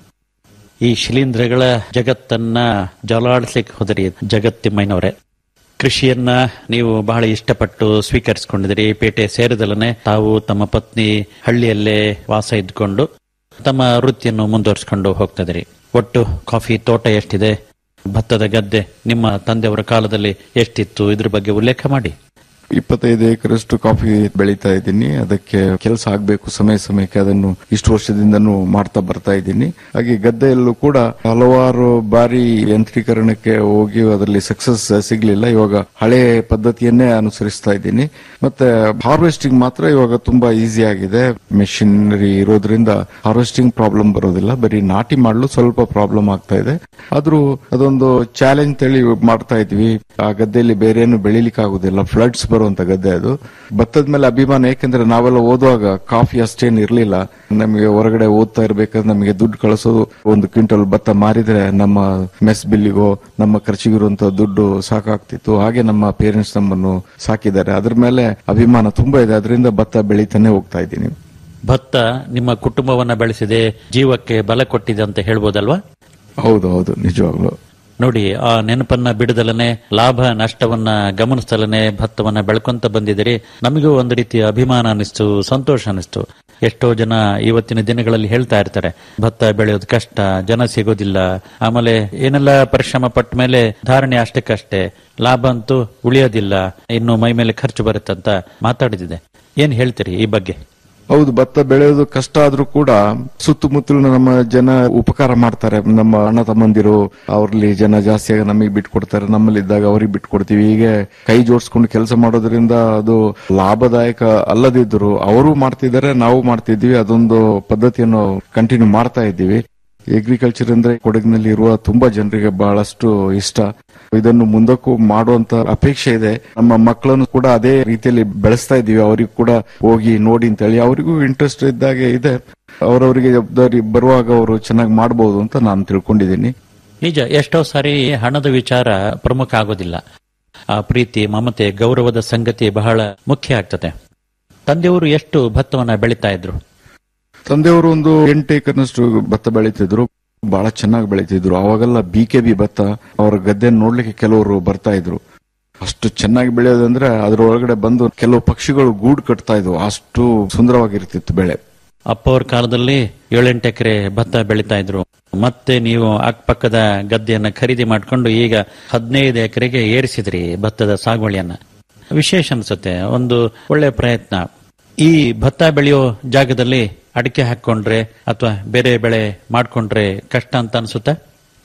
ಈ ಶಿಲೀಂಧ್ರಗಳ ಜಗತ್ತನ್ನ ಜಲಾಡಿಸ್ಲಿಕ್ಕೆ ಹೋದರಿ ಜಗತ್ತಿಮ್ಮನವರೇ ಕೃಷಿಯನ್ನ ನೀವು ಬಹಳ ಇಷ್ಟಪಟ್ಟು ಸ್ವೀಕರಿಸಿಕೊಂಡಿದ್ದೀರಿ ಪೇಟೆ ಸೇರಿದಲ್ಲನೆ ತಾವು ತಮ್ಮ ಪತ್ನಿ ಹಳ್ಳಿಯಲ್ಲೇ ವಾಸ ಇದ್ಕೊಂಡು ತಮ್ಮ ವೃತ್ತಿಯನ್ನು ಮುಂದುವರಿಸಿಕೊಂಡು ಹೋಗ್ತಿದ್ದೀರಿ ಒಟ್ಟು ಕಾಫಿ ತೋಟ ಎಷ್ಟಿದೆ ಭತ್ತದ ಗದ್ದೆ ನಿಮ್ಮ ತಂದೆಯವರ ಕಾಲದಲ್ಲಿ ಎಷ್ಟಿತ್ತು ಇದ್ರ ಬಗ್ಗೆ ಉಲ್ಲೇಖ ಮಾಡಿ ಇಪ್ಪತ್ತೈದು ಎಕರೆಷ್ಟು ಕಾಫಿ ಬೆಳೀತಾ ಇದ್ದೀನಿ ಅದಕ್ಕೆ ಕೆಲಸ ಆಗ್ಬೇಕು ಸಮಯ ಸಮಯಕ್ಕೆ ಅದನ್ನು ಇಷ್ಟು ವರ್ಷದಿಂದನೂ ಮಾಡ್ತಾ ಬರ್ತಾ ಇದ್ದೀನಿ ಹಾಗೆ ಗದ್ದೆಯಲ್ಲೂ ಕೂಡ ಹಲವಾರು ಬಾರಿ ಯಂತ್ರೀಕರಣಕ್ಕೆ ಹೋಗಿ ಅದರಲ್ಲಿ ಸಕ್ಸಸ್ ಸಿಗ್ಲಿಲ್ಲ ಇವಾಗ ಹಳೆ ಪದ್ಧತಿಯನ್ನೇ ಅನುಸರಿಸ್ತಾ ಇದ್ದೀನಿ ಮತ್ತೆ ಹಾರ್ವೆಸ್ಟಿಂಗ್ ಮಾತ್ರ ಇವಾಗ ತುಂಬಾ ಈಸಿ ಆಗಿದೆ ಮೆಷಿನರಿ ಇರೋದ್ರಿಂದ ಹಾರ್ವೆಸ್ಟಿಂಗ್ ಪ್ರಾಬ್ಲಮ್ ಬರೋದಿಲ್ಲ ಬರೀ ನಾಟಿ ಮಾಡಲು ಸ್ವಲ್ಪ ಪ್ರಾಬ್ಲಮ್ ಆಗ್ತಾ ಇದೆ ಆದ್ರೂ ಅದೊಂದು ಚಾಲೆಂಜ್ ತಳಿ ಮಾಡ್ತಾ ಇದ್ವಿ ಆ ಗದ್ದೆಯಲ್ಲಿ ಬೇರೆ ಏನು ಬೆಳಿಲಿಕ್ಕೆ ಆಗುದಿಲ್ಲ ಫ್ಲಡ್ಸ್ ಬರುವಂತ ಗದ್ದೆ ಅದು ಭತ್ತದ ಮೇಲೆ ಅಭಿಮಾನ ಯಾಕೆಂದ್ರೆ ನಾವೆಲ್ಲ ಓದುವಾಗ ಕಾಫಿ ಅಷ್ಟೇನು ಇರ್ಲಿಲ್ಲ ನಮಗೆ ಹೊರಗಡೆ ಓದ್ತಾ ಇರ್ಬೇಕಾದ್ರೆ ನಮಗೆ ದುಡ್ಡು ಕಳಿಸೋದು ಒಂದು ಕ್ವಿಂಟಲ್ ಭತ್ತ ಮಾರಿದ್ರೆ ನಮ್ಮ ಮೆಸ್ ಬಿಲ್ಲಿಗೋ ನಮ್ಮ ಖರ್ಚಿಗಿರುವಂತ ದುಡ್ಡು ಸಾಕಾಗ್ತಿತ್ತು ಹಾಗೆ ನಮ್ಮ ಪೇರೆಂಟ್ಸ್ ನಮ್ಮನ್ನು ಸಾಕಿದ್ದಾರೆ ಅದ್ರ ಮೇಲೆ ಅಭಿಮಾನ ತುಂಬಾ ಇದೆ ಅದರಿಂದ ಭತ್ತ ಬೆಳಿತಾನೆ ಹೋಗ್ತಾ ಇದ್ದೀನಿ ಭತ್ತ ನಿಮ್ಮ ಕುಟುಂಬವನ್ನ ಬೆಳೆಸಿದೆ ಜೀವಕ್ಕೆ ಬಲ ಕೊಟ್ಟಿದೆ ಅಂತ ಹೇಳ್ಬೋದಲ್ವಾ ಹೌದು ಹೌದು ನಿಜವಾಗ್ಲು ನೋಡಿ ಆ ನೆನಪನ್ನ ಬಿಡದಲನೆ ಲಾಭ ನಷ್ಟವನ್ನ ಗಮನಿಸ್ತಲನೆ ಭತ್ತವನ್ನ ಬೆಳ್ಕೊಂತ ಬಂದಿದ್ದೀರಿ ನಮಗೂ ಒಂದು ರೀತಿಯ ಅಭಿಮಾನ ಅನಿಸ್ತು ಸಂತೋಷ ಅನಿಸ್ತು ಎಷ್ಟೋ ಜನ ಇವತ್ತಿನ ದಿನಗಳಲ್ಲಿ ಹೇಳ್ತಾ ಇರ್ತಾರೆ ಭತ್ತ ಬೆಳೆಯೋದು ಕಷ್ಟ ಜನ ಸಿಗೋದಿಲ್ಲ ಆಮೇಲೆ ಏನೆಲ್ಲ ಪರಿಶ್ರಮ ಪಟ್ಟ ಮೇಲೆ ಧಾರಣೆ ಅಷ್ಟಕ್ಕಷ್ಟೇ ಲಾಭ ಅಂತೂ ಉಳಿಯೋದಿಲ್ಲ ಇನ್ನು ಮೈ ಮೇಲೆ ಖರ್ಚು ಬರುತ್ತಂತ ಮಾತಾಡಿದಿದೆ ಏನ್ ಹೇಳ್ತೀರಿ ಈ ಬಗ್ಗೆ ಹೌದು ಭತ್ತ ಬೆಳೆಯೋದು ಕಷ್ಟ ಆದ್ರೂ ಕೂಡ ಸುತ್ತಮುತ್ತಲಿನ ನಮ್ಮ ಜನ ಉಪಕಾರ ಮಾಡ್ತಾರೆ ನಮ್ಮ ಅಣ್ಣ ತಮ್ಮಂದಿರು ಅವ್ರಲ್ಲಿ ಜನ ಜಾಸ್ತಿಯಾಗಿ ನಮಗೆ ಬಿಟ್ಕೊಡ್ತಾರೆ ನಮ್ಮಲ್ಲಿ ಇದ್ದಾಗ ಅವ್ರಿಗೆ ಬಿಟ್ಕೊಡ್ತೀವಿ ಹೀಗೆ ಕೈ ಜೋಡಿಸ್ಕೊಂಡು ಕೆಲಸ ಮಾಡೋದ್ರಿಂದ ಅದು ಲಾಭದಾಯಕ ಅಲ್ಲದಿದ್ರು ಅವರು ಮಾಡ್ತಿದ್ದಾರೆ ನಾವು ಮಾಡ್ತಿದ್ದೀವಿ ಅದೊಂದು ಪದ್ಧತಿಯನ್ನು ಕಂಟಿನ್ಯೂ ಮಾಡ್ತಾ ಇದ್ದೀವಿ ಅಗ್ರಿಕಲ್ಚರ್ ಅಂದ್ರೆ ಕೊಡಗಿನಲ್ಲಿ ಇರುವ ತುಂಬಾ ಜನರಿಗೆ ಬಹಳಷ್ಟು ಇಷ್ಟ ಇದನ್ನು ಮುಂದಕ್ಕೂ ಮಾಡುವಂತ ಅಪೇಕ್ಷೆ ಇದೆ ನಮ್ಮ ಮಕ್ಕಳನ್ನು ಕೂಡ ಅದೇ ರೀತಿಯಲ್ಲಿ ಬೆಳೆಸ್ತಾ ಇದ್ದೀವಿ ಅವರಿಗೂ ಕೂಡ ಹೋಗಿ ನೋಡಿ ಅಂತ ಹೇಳಿ ಅವರಿಗೂ ಇಂಟ್ರೆಸ್ಟ್ ಇದ್ದಾಗೆ ಇದೆ ಅವರವರಿಗೆ ಜವಾಬ್ದಾರಿ ಬರುವಾಗ ಅವರು ಚೆನ್ನಾಗಿ ಮಾಡಬಹುದು ಅಂತ ನಾನು ತಿಳ್ಕೊಂಡಿದ್ದೀನಿ ನಿಜ ಎಷ್ಟೋ ಸಾರಿ ಹಣದ ವಿಚಾರ ಪ್ರಮುಖ ಆಗೋದಿಲ್ಲ ಆ ಪ್ರೀತಿ ಮಮತೆ ಗೌರವದ ಸಂಗತಿ ಬಹಳ ಮುಖ್ಯ ಆಗ್ತದೆ ತಂದೆಯವರು ಎಷ್ಟು ಭತ್ತವನ್ನ ಬೆಳೀತಾ ಇದ್ರು ತಂದೆಯವರು ಒಂದು ಎಂಟು ಏಕರ್ನಷ್ಟು ಭತ್ತ ಬೆಳೀತಿದ್ರು ಬಹಳ ಚೆನ್ನಾಗಿ ಬೆಳೀತಿದ್ರು ಅವಾಗೆಲ್ಲ ಬಿ ಕೆ ಬಿ ಭತ್ತ ಅವರ ಗದ್ದೆ ನೋಡ್ಲಿಕ್ಕೆ ಕೆಲವರು ಬರ್ತಾ ಇದ್ರು ಅಷ್ಟು ಚೆನ್ನಾಗಿ ಬೆಳೆಯೋದಂದ್ರೆ ಅದ್ರೊಳಗಡೆ ಬಂದು ಕೆಲವು ಪಕ್ಷಿಗಳು ಗೂಡು ಕಟ್ತಾ ಇದ್ವು ಅಷ್ಟು ಸುಂದರವಾಗಿರ್ತಿತ್ತು ಬೆಳೆ ಅಪ್ಪ ಅವ್ರ ಕಾಲದಲ್ಲಿ ಏಳೆಂಟು ಎಕರೆ ಭತ್ತ ಬೆಳೀತಾ ಇದ್ರು ಮತ್ತೆ ನೀವು ಅಕ್ಕಪಕ್ಕದ ಗದ್ದೆಯನ್ನ ಖರೀದಿ ಮಾಡ್ಕೊಂಡು ಈಗ ಹದಿನೈದು ಎಕರೆಗೆ ಏರಿಸಿದ್ರಿ ಭತ್ತದ ಸಾಗುವಳಿಯನ್ನ ವಿಶೇಷ ಅನ್ಸುತ್ತೆ ಒಂದು ಒಳ್ಳೆ ಪ್ರಯತ್ನ ಈ ಭತ್ತ ಬೆಳೆಯೋ ಜಾಗದಲ್ಲಿ ಅಡಿಕೆ ಹಾಕೊಂಡ್ರೆ ಅಥವಾ ಬೇರೆ ಬೆಳೆ ಮಾಡ್ಕೊಂಡ್ರೆ ಕಷ್ಟ ಅಂತ ಅನ್ಸುತ್ತಾ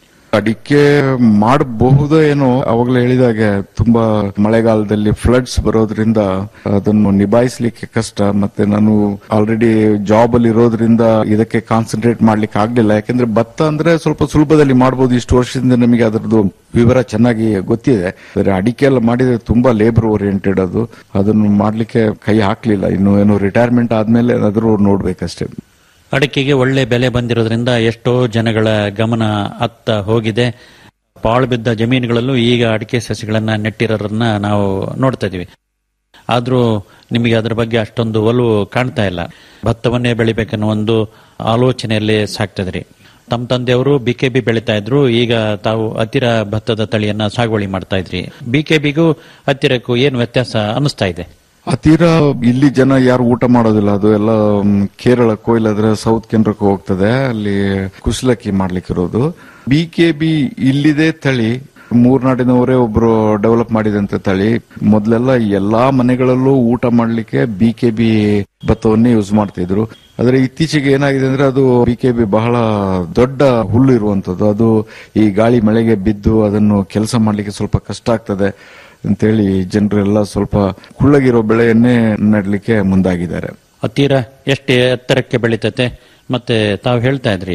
ಅಡಿಕೆ ಮಾಡಬಹುದೋ ಏನೋ ಅವಾಗಲೇ ಹೇಳಿದಾಗೆ ತುಂಬಾ ಮಳೆಗಾಲದಲ್ಲಿ ಫ್ಲಡ್ಸ್ ಬರೋದ್ರಿಂದ ಅದನ್ನು ನಿಭಾಯಿಸ್ಲಿಕ್ಕೆ ಕಷ್ಟ ಮತ್ತೆ ನಾನು ಆಲ್ರೆಡಿ ಜಾಬ್ ಅಲ್ಲಿ ಇರೋದ್ರಿಂದ ಇದಕ್ಕೆ ಕಾನ್ಸಂಟ್ರೇಟ್ ಮಾಡ್ಲಿಕ್ಕೆ ಆಗ್ಲಿಲ್ಲ ಯಾಕಂದ್ರೆ ಭತ್ತ ಅಂದ್ರೆ ಸ್ವಲ್ಪ ಸುಲಭದಲ್ಲಿ ಮಾಡಬಹುದು ಇಷ್ಟು ವರ್ಷದಿಂದ ನಮಗೆ ಅದರದ್ದು ವಿವರ ಚೆನ್ನಾಗಿ ಗೊತ್ತಿದೆ ಆದರೆ ಅಡಿಕೆ ಎಲ್ಲ ಮಾಡಿದ್ರೆ ತುಂಬಾ ಲೇಬರ್ ಓರಿಯೆಂಟೆಡ್ ಅದು ಅದನ್ನು ಮಾಡ್ಲಿಕ್ಕೆ ಕೈ ಹಾಕ್ಲಿಲ್ಲ ಇನ್ನು ಏನು ರಿಟೈರ್ಮೆಂಟ್ ಆದ್ಮೇಲೆ ಏನಾದ್ರೂ ನೋಡ್ಬೇಕಷ್ಟೇ ಅಡಿಕೆಗೆ ಒಳ್ಳೆ ಬೆಲೆ ಬಂದಿರೋದ್ರಿಂದ ಎಷ್ಟೋ ಜನಗಳ ಗಮನ ಅತ್ತ ಹೋಗಿದೆ ಪಾಳು ಬಿದ್ದ ಜಮೀನುಗಳಲ್ಲೂ ಈಗ ಅಡಿಕೆ ಸಸಿಗಳನ್ನ ನೆಟ್ಟಿರೋರನ್ನ ನಾವು ನೋಡ್ತಾ ಇದೀವಿ ಆದ್ರೂ ನಿಮಗೆ ಅದರ ಬಗ್ಗೆ ಅಷ್ಟೊಂದು ಒಲವು ಕಾಣ್ತಾ ಇಲ್ಲ ಭತ್ತವನ್ನೇ ಬೆಳಿಬೇಕನ್ನೋ ಒಂದು ಆಲೋಚನೆಯಲ್ಲೇ ಸಾಕ್ತಿದ್ರಿ ತಮ್ಮ ತಂದೆಯವರು ಬಿಕೆಬಿ ಬೆಳೀತಾ ಇದ್ರು ಈಗ ತಾವು ಹತ್ತಿರ ಭತ್ತದ ತಳಿಯನ್ನ ಸಾಗುವಳಿ ಮಾಡ್ತಾ ಇದ್ರಿ ಬಿಕೆಬಿಗೂ ಹತ್ತಿರಕ್ಕೂ ಏನು ವ್ಯತ್ಯಾಸ ಅನಿಸ್ತಾ ಇದೆ ಹತ್ತಿರ ಇಲ್ಲಿ ಜನ ಯಾರು ಊಟ ಮಾಡೋದಿಲ್ಲ ಅದು ಎಲ್ಲ ಮ್, ಕೇರಳಕ್ಕೋ ಇಲ್ಲಾದ್ರೆ ಸೌತ್ ಕೇಂದ್ರಕ್ಕೂ ಹೋಗ್ತದೆ ಅಲ್ಲಿ ಕುಶಲಕ್ಕಿ ಮಾಡ್ಲಿಕ್ಕಿರೋದು ಬಿ ಕೆ ಬಿ ಇಲ್ಲಿದೆ ತಳಿ ಮೂರ್ನಾಡಿನವರೇ ಒಬ್ರು ಡೆವಲಪ್ ಮಾಡಿದಂತ ತಳಿ ಮೊದಲೆಲ್ಲ ಎಲ್ಲಾ ಮನೆಗಳಲ್ಲೂ ಊಟ ಮಾಡ್ಲಿಕ್ಕೆ ಬಿ ಕೆ ಬಿ ಭತ್ತವನ್ನೇ ಯೂಸ್ ಮಾಡ್ತಿದ್ರು ಆದ್ರೆ ಇತ್ತೀಚೆಗೆ ಏನಾಗಿದೆ ಅಂದ್ರೆ ಅದು ಬಿ ಕೆ ಬಿ ಬಹಳ ದೊಡ್ಡ ಹುಲ್ಲು ಇರುವಂತದ್ದು ಅದು ಈ ಗಾಳಿ ಮಳೆಗೆ ಬಿದ್ದು ಅದನ್ನು ಕೆಲಸ ಮಾಡ್ಲಿಕ್ಕೆ ಸ್ವಲ್ಪ ಕಷ್ಟ ಆಗ್ತದೆ ಅಂತೇಳಿ ಜನರೆಲ್ಲ ಸ್ವಲ್ಪ ಕುಳ್ಳಗಿರೋ ಬೆಳೆಯನ್ನೇ ನೆಡ್ಲಿಕ್ಕೆ ಮುಂದಾಗಿದ್ದಾರೆ ಹತ್ತಿರ ಎಷ್ಟು ಎತ್ತರಕ್ಕೆ ಬೆಳೀತತೆ ಮತ್ತೆ ತಾವು ಹೇಳ್ತಾ ಇದ್ರಿ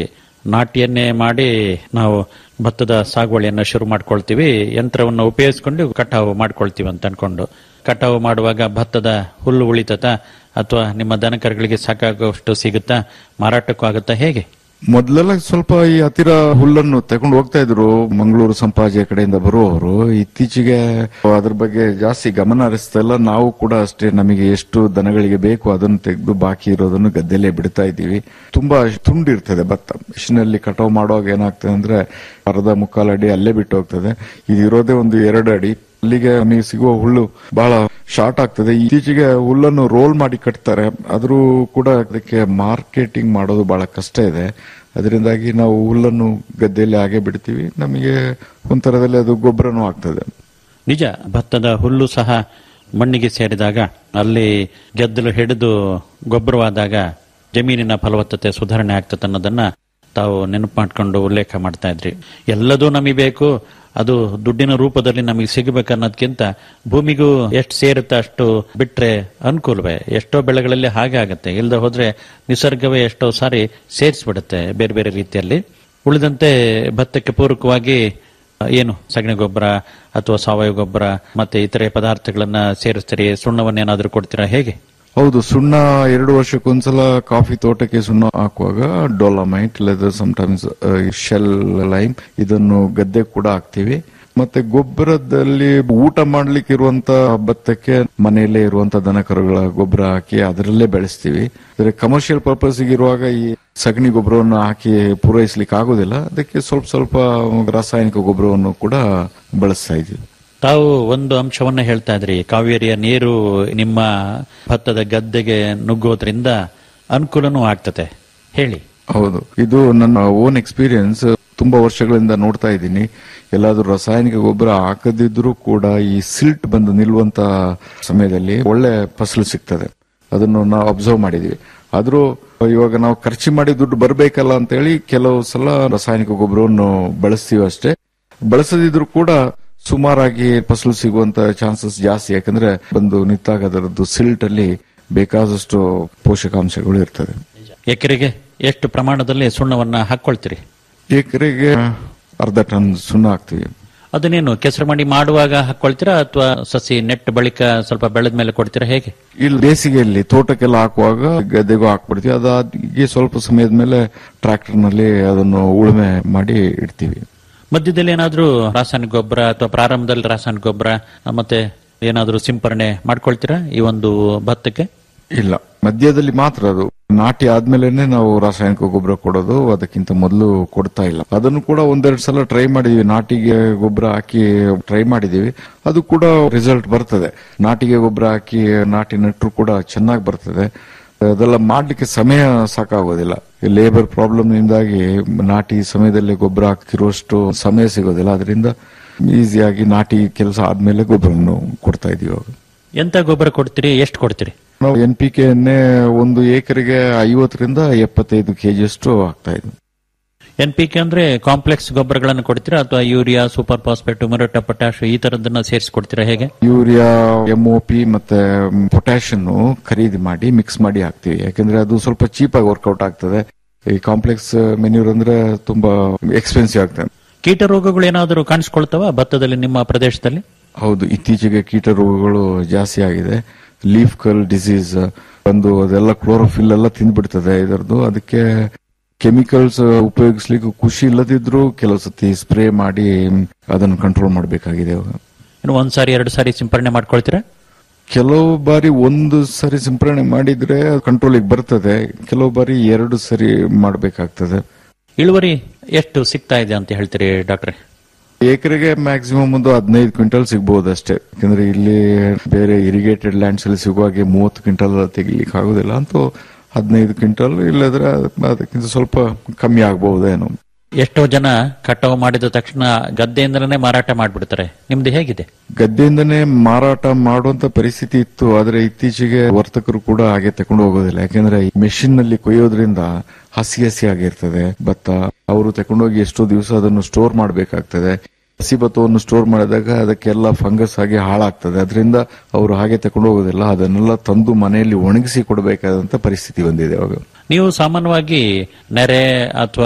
ನಾಟಿಯನ್ನೇ ಮಾಡಿ ನಾವು ಭತ್ತದ ಸಾಗುವಳಿಯನ್ನ ಶುರು ಮಾಡ್ಕೊಳ್ತೀವಿ ಯಂತ್ರವನ್ನು ಉಪಯೋಗಿಸ್ಕೊಂಡು ಕಟಾವು ಮಾಡ್ಕೊಳ್ತೀವಿ ಅಂತ ಅನ್ಕೊಂಡು ಕಟಾವು ಮಾಡುವಾಗ ಭತ್ತದ ಹುಲ್ಲು ಉಳಿತತ ಅಥವಾ ನಿಮ್ಮ ದನಕರುಗಳಿಗೆ ಸಾಕಾಗುವಷ್ಟು ಸಿಗುತ್ತಾ ಮಾರಾಟಕ್ಕೂ ಆಗುತ್ತಾ ಹೇಗೆ ಮೊದ್ಲೆಲ್ಲ ಸ್ವಲ್ಪ ಈ ಹತ್ತಿರ ಹುಲ್ಲನ್ನು ತಗೊಂಡು ಹೋಗ್ತಾ ಇದ್ರು ಮಂಗಳೂರು ಸಂಪಾಜೆ ಕಡೆಯಿಂದ ಬರುವವರು ಇತ್ತೀಚೆಗೆ ಅದ್ರ ಬಗ್ಗೆ ಜಾಸ್ತಿ ಗಮನ ಹರಿಸ್ತಾ ಇಲ್ಲ ನಾವು ಕೂಡ ಅಷ್ಟೇ ನಮಗೆ ಎಷ್ಟು ದನಗಳಿಗೆ ಬೇಕು ಅದನ್ನು ತೆಗೆದು ಬಾಕಿ ಇರೋದನ್ನು ಗದ್ದೆಲ್ಲೇ ಬಿಡ್ತಾ ಇದ್ದೀವಿ ತುಂಬಾ ತುಂಡಿರ್ತದೆ ಭತ್ತ ಮಿಷಿನಲ್ಲಿ ಕಟಾವು ಮಾಡುವಾಗ ಏನಾಗ್ತದೆ ಅಂದ್ರೆ ಅರ್ಧ ಮುಕ್ಕಾಲು ಅಡಿ ಅಲ್ಲೇ ಬಿಟ್ಟು ಹೋಗ್ತದೆ ಇದು ಇರೋದೇ ಒಂದು ಎರಡು ಅಡಿ ಅಲ್ಲಿಗೆ ನಮಗೆ ಸಿಗುವ ಹುಲ್ಲು ಬಹಳ ಶಾರ್ಟ್ ಆಗ್ತದೆ ಇತ್ತೀಚೆಗೆ ಹುಲ್ಲನ್ನು ರೋಲ್ ಮಾಡಿ ಕಟ್ತಾರೆ ಆದ್ರೂ ಕೂಡ ಅದಕ್ಕೆ ಮಾರ್ಕೆಟಿಂಗ್ ಮಾಡೋದು ಬಹಳ ಕಷ್ಟ ಇದೆ ಅದರಿಂದಾಗಿ ನಾವು ಹುಲ್ಲನ್ನು ಗದ್ದೆಯಲ್ಲಿ ಹಾಗೆ ಬಿಡ್ತೀವಿ ನಮಗೆ ಒಂಥರದಲ್ಲಿ ಅದು ಗೊಬ್ಬರನೂ ಆಗ್ತದೆ ನಿಜ ಭತ್ತದ ಹುಲ್ಲು ಸಹ ಮಣ್ಣಿಗೆ ಸೇರಿದಾಗ ಅಲ್ಲಿ ಗೆದ್ದಲು ಹಿಡಿದು ಗೊಬ್ಬರವಾದಾಗ ಜಮೀನಿನ ಫಲವತ್ತತೆ ಸುಧಾರಣೆ ಆಗ್ತದೆ ಅನ್ನೋದನ್ನ ತಾವು ನೆನಪು ಮಾಡ್ಕೊಂಡು ಉಲ್ಲೇಖ ಮಾಡ್ತಾ ಇದ್ರಿ ಎಲ್ಲದೂ ನಮಗೆ ಬೇಕು ಅದು ದುಡ್ಡಿನ ರೂಪದಲ್ಲಿ ನಮಗೆ ಸಿಗಬೇಕನ್ನೋದಕ್ಕಿಂತ ಭೂಮಿಗೂ ಎಷ್ಟು ಸೇರುತ್ತೆ ಅಷ್ಟು ಬಿಟ್ರೆ ಅನುಕೂಲವೇ ಎಷ್ಟೋ ಬೆಳೆಗಳಲ್ಲಿ ಹಾಗೆ ಆಗತ್ತೆ ಇಲ್ಲದೆ ಹೋದ್ರೆ ನಿಸರ್ಗವೇ ಎಷ್ಟೋ ಸಾರಿ ಸೇರಿಸ್ಬಿಡುತ್ತೆ ಬೇರೆ ಬೇರೆ ರೀತಿಯಲ್ಲಿ ಉಳಿದಂತೆ ಭತ್ತಕ್ಕೆ ಪೂರಕವಾಗಿ ಏನು ಸಗಣಿ ಗೊಬ್ಬರ ಅಥವಾ ಸಾವಯವ ಗೊಬ್ಬರ ಮತ್ತೆ ಇತರೆ ಪದಾರ್ಥಗಳನ್ನ ಸೇರಿಸ್ತೀರಿ ಸುಣ್ಣವನ್ನೇನಾದ್ರೂ ಕೊಡ್ತೀರಾ ಹೇಗೆ ಹೌದು ಸುಣ್ಣ ಎರಡು ವರ್ಷಕ್ಕೊಂದ್ಸಲ ಕಾಫಿ ತೋಟಕ್ಕೆ ಸುಣ್ಣ ಹಾಕುವಾಗ ಡೋಲಮೈಟ್ ಇಲ್ಲದ ಸಮಟೈಮ್ಸ್ ಶೆಲ್ ಲೈಮ್ ಇದನ್ನು ಗದ್ದೆ ಕೂಡ ಹಾಕ್ತಿವಿ ಮತ್ತೆ ಗೊಬ್ಬರದಲ್ಲಿ ಊಟ ಮಾಡ್ಲಿಕ್ಕೆ ಇರುವಂತ ಭತ್ತಕ್ಕೆ ಮನೆಯಲ್ಲೇ ಇರುವಂತ ದನಕರುಗಳ ಗೊಬ್ಬರ ಹಾಕಿ ಅದರಲ್ಲೇ ಬೆಳೆಸ್ತೀವಿ ಅಂದ್ರೆ ಕಮರ್ಷಿಯಲ್ ಪರ್ಪಸ್ ಇರುವಾಗ ಈ ಸಗಣಿ ಗೊಬ್ಬರವನ್ನು ಹಾಕಿ ಪೂರೈಸ್ಲಿಕ್ಕೆ ಆಗೋದಿಲ್ಲ ಅದಕ್ಕೆ ಸ್ವಲ್ಪ ಸ್ವಲ್ಪ ರಾಸಾಯನಿಕ ಗೊಬ್ಬರವನ್ನು ಕೂಡ ಬಳಸ್ತಾ ಇದ್ದೀವಿ ತಾವು ಒಂದು ಅಂಶವನ್ನ ಹೇಳ್ತಾ ಇದ್ರಿ ಕಾವೇರಿಯ ನೀರು ನಿಮ್ಮ ಭತ್ತದ ಗದ್ದೆಗೆ ನುಗ್ಗೋದ್ರಿಂದ ಅನುಕೂಲನೂ ಆಗ್ತದೆ ಹೇಳಿ ಹೌದು ಇದು ನನ್ನ ಓನ್ ಎಕ್ಸ್ಪೀರಿಯನ್ಸ್ ತುಂಬಾ ವರ್ಷಗಳಿಂದ ನೋಡ್ತಾ ಇದ್ದೀನಿ ಎಲ್ಲಾದ್ರೂ ರಾಸಾಯನಿಕ ಗೊಬ್ಬರ ಹಾಕದಿದ್ರೂ ಕೂಡ ಈ ಸಿಲ್ಟ್ ಬಂದು ನಿಲ್ಲುವಂತ ಸಮಯದಲ್ಲಿ ಒಳ್ಳೆ ಫಸಲು ಸಿಗ್ತದೆ ಅದನ್ನು ನಾವು ಅಬ್ಸರ್ವ್ ಮಾಡಿದೀವಿ ಆದ್ರೂ ಇವಾಗ ನಾವು ಖರ್ಚು ಮಾಡಿ ದುಡ್ಡು ಬರಬೇಕಲ್ಲ ಅಂತ ಹೇಳಿ ಕೆಲವು ಸಲ ರಾಸಾಯನಿಕ ಗೊಬ್ಬರವನ್ನು ಬಳಸ್ತೀವಿ ಅಷ್ಟೇ ಬಳಸದಿದ್ರು ಕೂಡ ಸುಮಾರಾಗಿ ಫಸಲು ಸಿಗುವಂತ ಚಾನ್ಸಸ್ ಜಾಸ್ತಿ ಯಾಕಂದ್ರೆ ಬಂದು ನಿಂತಾಗ ಅದರದ್ದು ಸಿಲ್ಟ್ ಅಲ್ಲಿ ಬೇಕಾದಷ್ಟು ಪೋಷಕಾಂಶಗಳು ಇರ್ತದೆ ಎಕರೆಗೆ ಎಷ್ಟು ಪ್ರಮಾಣದಲ್ಲಿ ಸುಣ್ಣವನ್ನ ಹಾಕೊಳ್ತೀರಿ ಎಕರೆಗೆ ಅರ್ಧ ಟನ್ ಸುಣ್ಣ ಹಾಕ್ತಿವಿ ಅದನ್ನೇನು ಕೆಸರು ಮಾಡಿ ಮಾಡುವಾಗ ಹಾಕೊಳ್ತೀರಾ ಅಥವಾ ಸಸಿ ನೆಟ್ ಬಳಿಕ ಸ್ವಲ್ಪ ಬೆಳೆದ ಮೇಲೆ ಕೊಡ್ತೀರಾ ಹೇಗೆ ಇಲ್ಲಿ ಬೇಸಿಗೆಯಲ್ಲಿ ತೋಟಕ್ಕೆಲ್ಲ ಹಾಕುವಾಗ ಗದ್ದೆಗೂ ಹಾಕ್ಬಿಡ್ತೀವಿ ಅದಾಗಿ ಸ್ವಲ್ಪ ಸಮಯದ ಮೇಲೆ ಟ್ರಾಕ್ಟರ್ ನಲ್ಲಿ ಅದನ್ನು ಉಳುಮೆ ಮಾಡಿ ಇಡ್ತೀವಿ ಮಧ್ಯದಲ್ಲಿ ಏನಾದ್ರೂ ರಾಸಾಯನಿಕ ಗೊಬ್ಬರ ಅಥವಾ ಪ್ರಾರಂಭದಲ್ಲಿ ರಾಸಾಯನಿಕ ಗೊಬ್ಬರ ಮತ್ತೆ ಏನಾದ್ರೂ ಸಿಂಪರಣೆ ಮಾಡ್ಕೊಳ್ತೀರಾ ಈ ಒಂದು ಭತ್ತಕ್ಕೆ ಇಲ್ಲ ಮಧ್ಯದಲ್ಲಿ ಮಾತ್ರ ಅದು ನಾಟಿ ಆದ್ಮೇಲೆನೆ ನಾವು ರಾಸಾಯನಿಕ ಗೊಬ್ಬರ ಕೊಡೋದು ಅದಕ್ಕಿಂತ ಮೊದಲು ಕೊಡ್ತಾ ಇಲ್ಲ ಅದನ್ನು ಕೂಡ ಒಂದೆರಡು ಸಲ ಟ್ರೈ ಮಾಡಿದೀವಿ ನಾಟಿಗೆ ಗೊಬ್ಬರ ಹಾಕಿ ಟ್ರೈ ಮಾಡಿದೀವಿ ಅದು ಕೂಡ ರಿಸಲ್ಟ್ ಬರ್ತದೆ ನಾಟಿಗೆ ಗೊಬ್ಬರ ಹಾಕಿ ನಾಟಿ ನೆಟ್ಟರು ಕೂಡ ಚೆನ್ನಾಗಿ ಬರ್ತದೆ ಅದೆಲ್ಲ ಮಾಡ್ಲಿಕ್ಕೆ ಸಮಯ ಸಾಕಾಗೋದಿಲ್ಲ ಲೇಬರ್ ಪ್ರಾಬ್ಲಮ್ ನಿಂದಾಗಿ ನಾಟಿ ಸಮಯದಲ್ಲಿ ಗೊಬ್ಬರ ಹಾಕಿರುವಷ್ಟು ಸಮಯ ಸಿಗೋದಿಲ್ಲ ಅದರಿಂದ ಈಸಿಯಾಗಿ ನಾಟಿ ಕೆಲಸ ಆದ್ಮೇಲೆ ಗೊಬ್ಬರವನ್ನು ಕೊಡ್ತಾ ಇದೀವಿ ಇವಾಗ ಎಂತ ಗೊಬ್ಬರ ಕೊಡ್ತೀರಿ ಎಷ್ಟು ಕೊಡ್ತೀರಿ ನಾವು ಎನ್ ಪಿ ಕೆನ್ನೇ ಒಂದು ಏಕರಿಗೆ ಐವತ್ತರಿಂದ ಎಪ್ಪತ್ತೈದು ಕೆಜಿಯಷ್ಟು ಆಗ್ತಾ ಇದೆ ಎನ್ ಪಿ ಕೆ ಅಂದ್ರೆ ಕಾಂಪ್ಲೆಕ್ಸ್ ಗೊಬ್ಬರಗಳನ್ನು ಕೊಡ್ತೀರಾ ಅಥವಾ ಯೂರಿಯಾ ಸೂಪರ್ ಫಾಸ್ಫೇಟ್ ಮಿರಟ ಪೊಟ್ಯಾಶ್ ಈ ತರದನ್ನ ಸೇರಿಸ್ಕೊಡ್ತೀರಾ ಹೇಗೆ ಯೂರಿಯಾ ಎಂಒಪಿ ಮತ್ತೆ ಪೊಟ್ಯಾಷನ್ ಖರೀದಿ ಮಾಡಿ ಮಿಕ್ಸ್ ಮಾಡಿ ಹಾಕ್ತಿವಿ ಯಾಕಂದ್ರೆ ಅದು ಸ್ವಲ್ಪ ಚೀಪ್ ಆಗಿ ವರ್ಕೌಟ್ ಆಗ್ತದೆ ಈ ಕಾಂಪ್ಲೆಕ್ಸ್ ಮೆನ್ಯೂರ್ ಅಂದ್ರೆ ತುಂಬಾ ಎಕ್ಸ್ಪೆನ್ಸಿವ್ ಆಗ್ತದೆ ಕೀಟ ರೋಗಗಳು ಏನಾದರೂ ಕಾಣಿಸ್ಕೊಳ್ತಾವ ಭತ್ತದಲ್ಲಿ ನಿಮ್ಮ ಪ್ರದೇಶದಲ್ಲಿ ಹೌದು ಇತ್ತೀಚೆಗೆ ಕೀಟ ರೋಗಗಳು ಜಾಸ್ತಿ ಆಗಿದೆ ಲೀಫ್ ಕಲ್ ಡಿಸೀಸ್ ಒಂದು ಅದೆಲ್ಲ ಕ್ಲೋರೋಫಿಲ್ ಎಲ್ಲ ತಿಂದ್ಬಿಡ್ತದೆ ಇದರದ್ದು ಅದಕ್ಕೆ ಕೆಮಿಕಲ್ಸ್ ಉಪಯೋಗಿಸ್ಲಿಕ್ಕೆ ಖುಷಿ ಇಲ್ಲದಿದ್ರು ಕೆಲವು ಸತಿ ಸ್ಪ್ರೇ ಮಾಡಿ ಅದನ್ನು ಕಂಟ್ರೋಲ್ ಮಾಡಬೇಕಾಗಿದೆ ಇವಾಗ ಇನ್ನು ಒಂದ್ ಸಾರಿ ಎರಡು ಸಾರಿ ಸಿಂಪರಣೆ ಮಾಡ್ಕೊಳ್ತೀರಾ ಕೆಲವು ಬಾರಿ ಒಂದು ಸರಿ ಸಿಂಪರಣೆ ಮಾಡಿದ್ರೆ ಕಂಟ್ರೋಲಿಗೆ ಬರ್ತದೆ ಕೆಲವು ಬಾರಿ ಎರಡು ಸರಿ ಮಾಡಬೇಕಾಗ್ತದೆ ಇಳುವರಿ ಎಷ್ಟು ಸಿಗ್ತಾ ಇದೆ ಅಂತ ಹೇಳ್ತೀರಿ ಡಾಕ್ಟ್ರೆ ಎಕರೆಗೆ ಮ್ಯಾಕ್ಸಿಮಮ್ ಒಂದು ಹದಿನೈದು ಕ್ವಿಂಟಲ್ ಸಿಗಬಹುದು ಅಷ್ಟೇ ಯಾಕಂದ್ರೆ ಇಲ್ಲಿ ಬೇರೆ ಇರಿಗೇಟೆಡ್ ಲ್ಯಾಂಡ್ಸ್ ಅಲ್ಲಿ ಸಿಗುವಾಗೆ ಮೂವತ್ತು ಕ್ವಿಂಟಲ್ ತೆಗಿಲಿಕ್ಕೆ ಆಗುದಿಲ್ಲ ಅಂತೂ ಹದಿನೈದು ಕ್ವಿಂಟಲ್ ಇಲ್ಲದ್ರೆ ಅದಕ್ಕಿಂತ ಸ್ವಲ್ಪ ಕಮ್ಮಿ ಆಗಬಹುದೇನೋ ಎಷ್ಟೋ ಜನ ಕಟಾವು ಮಾಡಿದ ತಕ್ಷಣ ಗದ್ದೆಯಿಂದಲೇ ಮಾರಾಟ ಮಾಡ್ಬಿಡ್ತಾರೆ ನಿಮ್ದು ಹೇಗಿದೆ ಗದ್ದೆಯಿಂದನೇ ಮಾರಾಟ ಮಾಡುವಂತ ಪರಿಸ್ಥಿತಿ ಇತ್ತು ಆದ್ರೆ ಇತ್ತೀಚೆಗೆ ವರ್ತಕರು ಕೂಡ ಹಾಗೆ ತಕೊಂಡು ಹೋಗೋದಿಲ್ಲ ಯಾಕಂದ್ರೆ ಮೆಷಿನ್ ನಲ್ಲಿ ಕೊಯ್ಯೋದ್ರಿಂದ ಹಸಿ ಹಸಿ ಆಗಿರ್ತದೆ ಭತ್ತ ಅವರು ತಕೊಂಡೋಗಿ ಎಷ್ಟೋ ದಿವಸ ಅದನ್ನು ಸ್ಟೋರ್ ಮಾಡಬೇಕಾಗ್ತದೆ ಹಸಿ ಭತ್ತವನ್ನು ಸ್ಟೋರ್ ಮಾಡಿದಾಗ ಅದಕ್ಕೆಲ್ಲ ಫಂಗಸ್ ಆಗಿ ಹಾಳಾಗ್ತದೆ ಅದರಿಂದ ಅವರು ಹಾಗೆ ತಕೊಂಡು ಹೋಗೋದಿಲ್ಲ ಅದನ್ನೆಲ್ಲ ತಂದು ಮನೆಯಲ್ಲಿ ಒಣಗಿಸಿ ಕೊಡಬೇಕಾದಂತ ಪರಿಸ್ಥಿತಿ ಬಂದಿದೆ ಅವಾಗ ನೀವು ಸಾಮಾನ್ಯವಾಗಿ ನೆರೆ ಅಥವಾ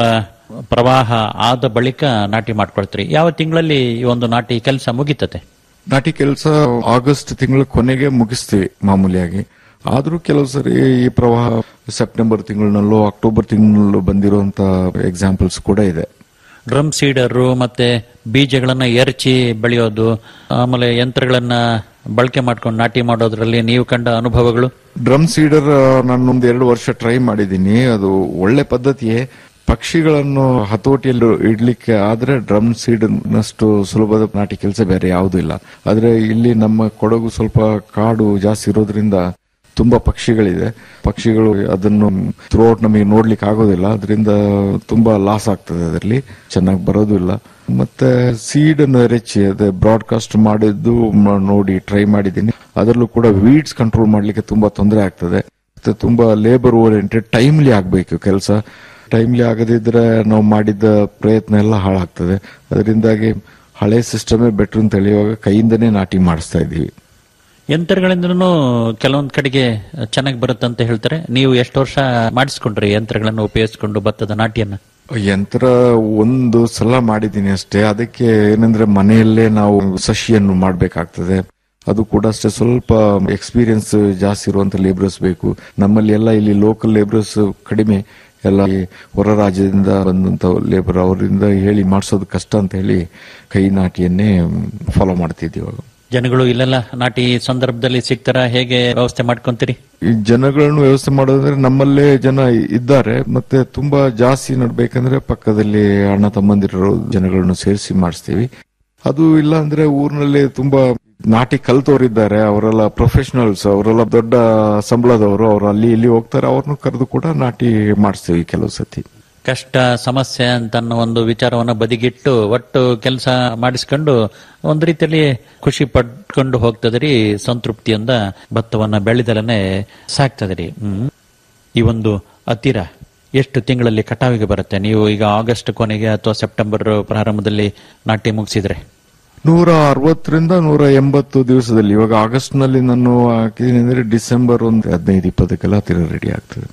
ಪ್ರವಾಹ ಆದ ಬಳಿಕ ನಾಟಿ ಮಾಡ್ಕೊಳ್ತೀರಿ ಯಾವ ತಿಂಗಳಲ್ಲಿ ಈ ಒಂದು ನಾಟಿ ಕೆಲಸ ಮುಗಿತತೆ ನಾಟಿ ಕೆಲಸ ಆಗಸ್ಟ್ ತಿಂಗಳ ಕೊನೆಗೆ ಮುಗಿಸ್ತೀವಿ ಮಾಮೂಲಿಯಾಗಿ ಆದ್ರೂ ಕೆಲವು ಸರಿ ಈ ಪ್ರವಾಹ ಸೆಪ್ಟೆಂಬರ್ ತಿಂಗಳಿನಲ್ಲೋ ಅಕ್ಟೋಬರ್ ತಿಂಗಳಿನಲ್ಲೋ ಬಂದಿರುವಂತ ಎಕ್ಸಾಂಪಲ್ಸ್ ಕೂಡ ಇದೆ ಡ್ರಮ್ ಸೀಡರು ಮತ್ತೆ ಬೀಜಗಳನ್ನ ಎರಚಿ ಬೆಳೆಯೋದು ಆಮೇಲೆ ಯಂತ್ರಗಳನ್ನ ಬಳಕೆ ಮಾಡ್ಕೊಂಡು ನಾಟಿ ಮಾಡೋದ್ರಲ್ಲಿ ನೀವು ಕಂಡ ಅನುಭವಗಳು ಡ್ರಮ್ ಸೀಡರ್ ನಾನೊಂದ್ ಎರಡು ವರ್ಷ ಟ್ರೈ ಮಾಡಿದ್ದೀನಿ ಅದು ಒಳ್ಳೆ ಪದ್ಧತಿಯೇ ಪಕ್ಷಿಗಳನ್ನು ಹತೋಟಿಯಲ್ಲಿ ಇಡ್ಲಿಕ್ಕೆ ಆದ್ರೆ ಡ್ರಮ್ ಸೀಡ್ ನಷ್ಟು ಸುಲಭದ ನಾಟಿ ಕೆಲಸ ಬೇರೆ ಯಾವುದೂ ಇಲ್ಲ ಆದ್ರೆ ಇಲ್ಲಿ ನಮ್ಮ ಕೊಡಗು ಸ್ವಲ್ಪ ಕಾಡು ಜಾಸ್ತಿ ಇರೋದ್ರಿಂದ ತುಂಬಾ ಪಕ್ಷಿಗಳಿದೆ ಪಕ್ಷಿಗಳು ಅದನ್ನು ಥ್ರೂಔಟ್ ನಮಗೆ ನೋಡ್ಲಿಕ್ಕೆ ಆಗೋದಿಲ್ಲ ಅದರಿಂದ ತುಂಬಾ ಲಾಸ್ ಆಗ್ತದೆ ಅದರಲ್ಲಿ ಚೆನ್ನಾಗಿ ಬರೋದು ಇಲ್ಲ ಮತ್ತೆ ಸೀಡ್ ಅನ್ನು ಎರಚಿ ಅದೇ ಬ್ರಾಡ್ಕಾಸ್ಟ್ ಮಾಡಿದ್ದು ಮ- ನೋಡಿ ಟ್ರೈ ಮಾಡಿದ್ದೀನಿ ಅದರಲ್ಲೂ ಕೂಡ ವೀಡ್ಸ್ ಕಂಟ್ರೋಲ್ ಮಾಡ್ಲಿಕ್ಕೆ ತುಂಬಾ ತೊಂದರೆ ಆಗ್ತದೆ ಮತ್ತೆ ತುಂಬಾ ಲೇಬರ್ ಓರಿಯೆಂಟೆಡ್ ಟೈಮ್ಲಿ ಆಗ್ಬೇಕು ಕೆಲಸ ಟೈಮ್ಲಿ ಆಗದಿದ್ರೆ ನಾವು ಮಾಡಿದ್ದ ಪ್ರಯತ್ನ ಎಲ್ಲ ಹಾಳಾಗ್ತದೆ ಅದರಿಂದಾಗಿ ಹಳೆ ಸಿಸ್ಟಮೇ ಬೆಟರ್ ಅಂತ ಹೇಳಿಯುವಾಗ ಕೈಯಿಂದನೇ ನಾಟಿ ಮಾಡಿಸ್ತಾ ಇದ್ದೀವಿ ಯಂತ್ರಗಳಿಂದನೂ ಕೆಲವೊಂದ್ ಕಡೆಗೆ ಚೆನ್ನಾಗಿ ಬರುತ್ತಂತ ಹೇಳ್ತಾರೆ ನೀವು ಎಷ್ಟು ವರ್ಷ ಮಾಡಿಸ್ಕೊಂಡ್ರಿ ಯಂತ್ರಗಳನ್ನು ಉಪಯೋಗಿಸಿಕೊಂಡು ಭತ್ತದ ನಾಟಿಯನ್ನ ಯಂತ್ರ ಒಂದು ಸಲ ಮಾಡಿದ್ದೀನಿ ಅಷ್ಟೇ ಅದಕ್ಕೆ ಏನಂದ್ರೆ ಮನೆಯಲ್ಲೇ ನಾವು ಸಸಿಯನ್ನು ಮಾಡಬೇಕಾಗ್ತದೆ ಅದು ಕೂಡ ಅಷ್ಟೇ ಸ್ವಲ್ಪ ಎಕ್ಸ್ಪೀರಿಯನ್ಸ್ ಜಾಸ್ತಿ ಇರುವಂತ ಲೇಬರ್ಸ್ ಬೇಕು ನಮ್ಮಲ್ಲಿ ಎಲ್ಲ ಇಲ್ಲಿ ಲೋಕಲ್ ಲೇಬರ್ಸ್ ಕಡಿಮೆ ಎಲ್ಲ ಈ ಹೊರ ರಾಜ್ಯದಿಂದ ಬಂದಂತ ಲೇಬರ್ ಅವರಿಂದ ಹೇಳಿ ಮಾಡಿಸೋದು ಕಷ್ಟ ಅಂತ ಹೇಳಿ ಕೈ ನಾಟಿಯನ್ನೇ ಫಾಲೋ ಮಾಡ್ತಿದ್ದೀವಿ ಇವಾಗ ಜನಗಳು ಇಲ್ಲೆಲ್ಲ ನಾಟಿ ಸಂದರ್ಭದಲ್ಲಿ ಸಿಗ್ತಾರ ಹೇಗೆ ವ್ಯವಸ್ಥೆ ಮಾಡ್ಕೊಂತೀರಿ ಈ ಜನಗಳನ್ನು ವ್ಯವಸ್ಥೆ ಮಾಡೋದಂದ್ರೆ ನಮ್ಮಲ್ಲೇ ಜನ ಇದ್ದಾರೆ ಮತ್ತೆ ತುಂಬಾ ಜಾಸ್ತಿ ನಡ್ಬೇಕಂದ್ರೆ ಪಕ್ಕದಲ್ಲಿ ಅಣ್ಣ ತಮ್ಮಂದಿರೋ ಜನಗಳನ್ನು ಸೇರಿಸಿ ಮಾಡಿಸ್ತೀವಿ ಅದು ಇಲ್ಲ ಅಂದ್ರೆ ಊರಿನಲ್ಲಿ ತುಂಬಾ ನಾಟಿ ಕಲ್ತವ್ರಿದ್ದಾರೆ ಅವರೆಲ್ಲ ಪ್ರೊಫೆಷನಲ್ಸ್ ಅವರೆಲ್ಲ ದೊಡ್ಡ ಸಂಬಳದವರು ಅವರು ಅಲ್ಲಿ ಇಲ್ಲಿ ಹೋಗ್ತಾರೆ ಅವ್ರನ್ನು ಕರೆದು ಕೂಡ ನಾಟಿ ಮಾಡಿಸ್ತೀವಿ ಕೆಲವು ಸತಿ ಕಷ್ಟ ಸಮಸ್ಯೆ ಅಂತ ಅನ್ನೋ ಒಂದು ವಿಚಾರವನ್ನ ಬದಿಗಿಟ್ಟು ಒಟ್ಟು ಕೆಲಸ ಮಾಡಿಸ್ಕೊಂಡು ಒಂದು ರೀತಿಯಲ್ಲಿ ಖುಷಿ ಪಡ್ಕೊಂಡು ಹೋಗ್ತದ್ರಿ ಸಂತೃಪ್ತಿಯಿಂದ ಭತ್ತವನ್ನ ಬೆಳೆದಲನೆ ಸಾಕ್ತದ್ರಿ ಹ್ಮ್ ಈ ಒಂದು ಹತ್ತಿರ ಎಷ್ಟು ತಿಂಗಳಲ್ಲಿ ಕಟಾವಿಗೆ ಬರುತ್ತೆ ನೀವು ಈಗ ಆಗಸ್ಟ್ ಕೊನೆಗೆ ಅಥವಾ ಸೆಪ್ಟೆಂಬರ್ ಪ್ರಾರಂಭದಲ್ಲಿ ನಾಟಿ ಮುಗಿಸಿದ್ರೆ ನೂರ ಅರವತ್ತರಿಂದ ನೂರ ಎಂಬತ್ತು ದಿವಸದಲ್ಲಿ ಇವಾಗ ಆಗಸ್ಟ್ ನಲ್ಲಿ ನಾನು ಹಾಕಿದ್ದೀನಿ ಅಂದ್ರೆ ಡಿಸೆಂಬರ್ ಒಂದು ಹದಿನೈದು ಇಪ್ಪತ್ತಕ್ಕೆಲ್ಲ ಹತ್ತಿರ ರೆಡಿ ಆಗ್ತದೆ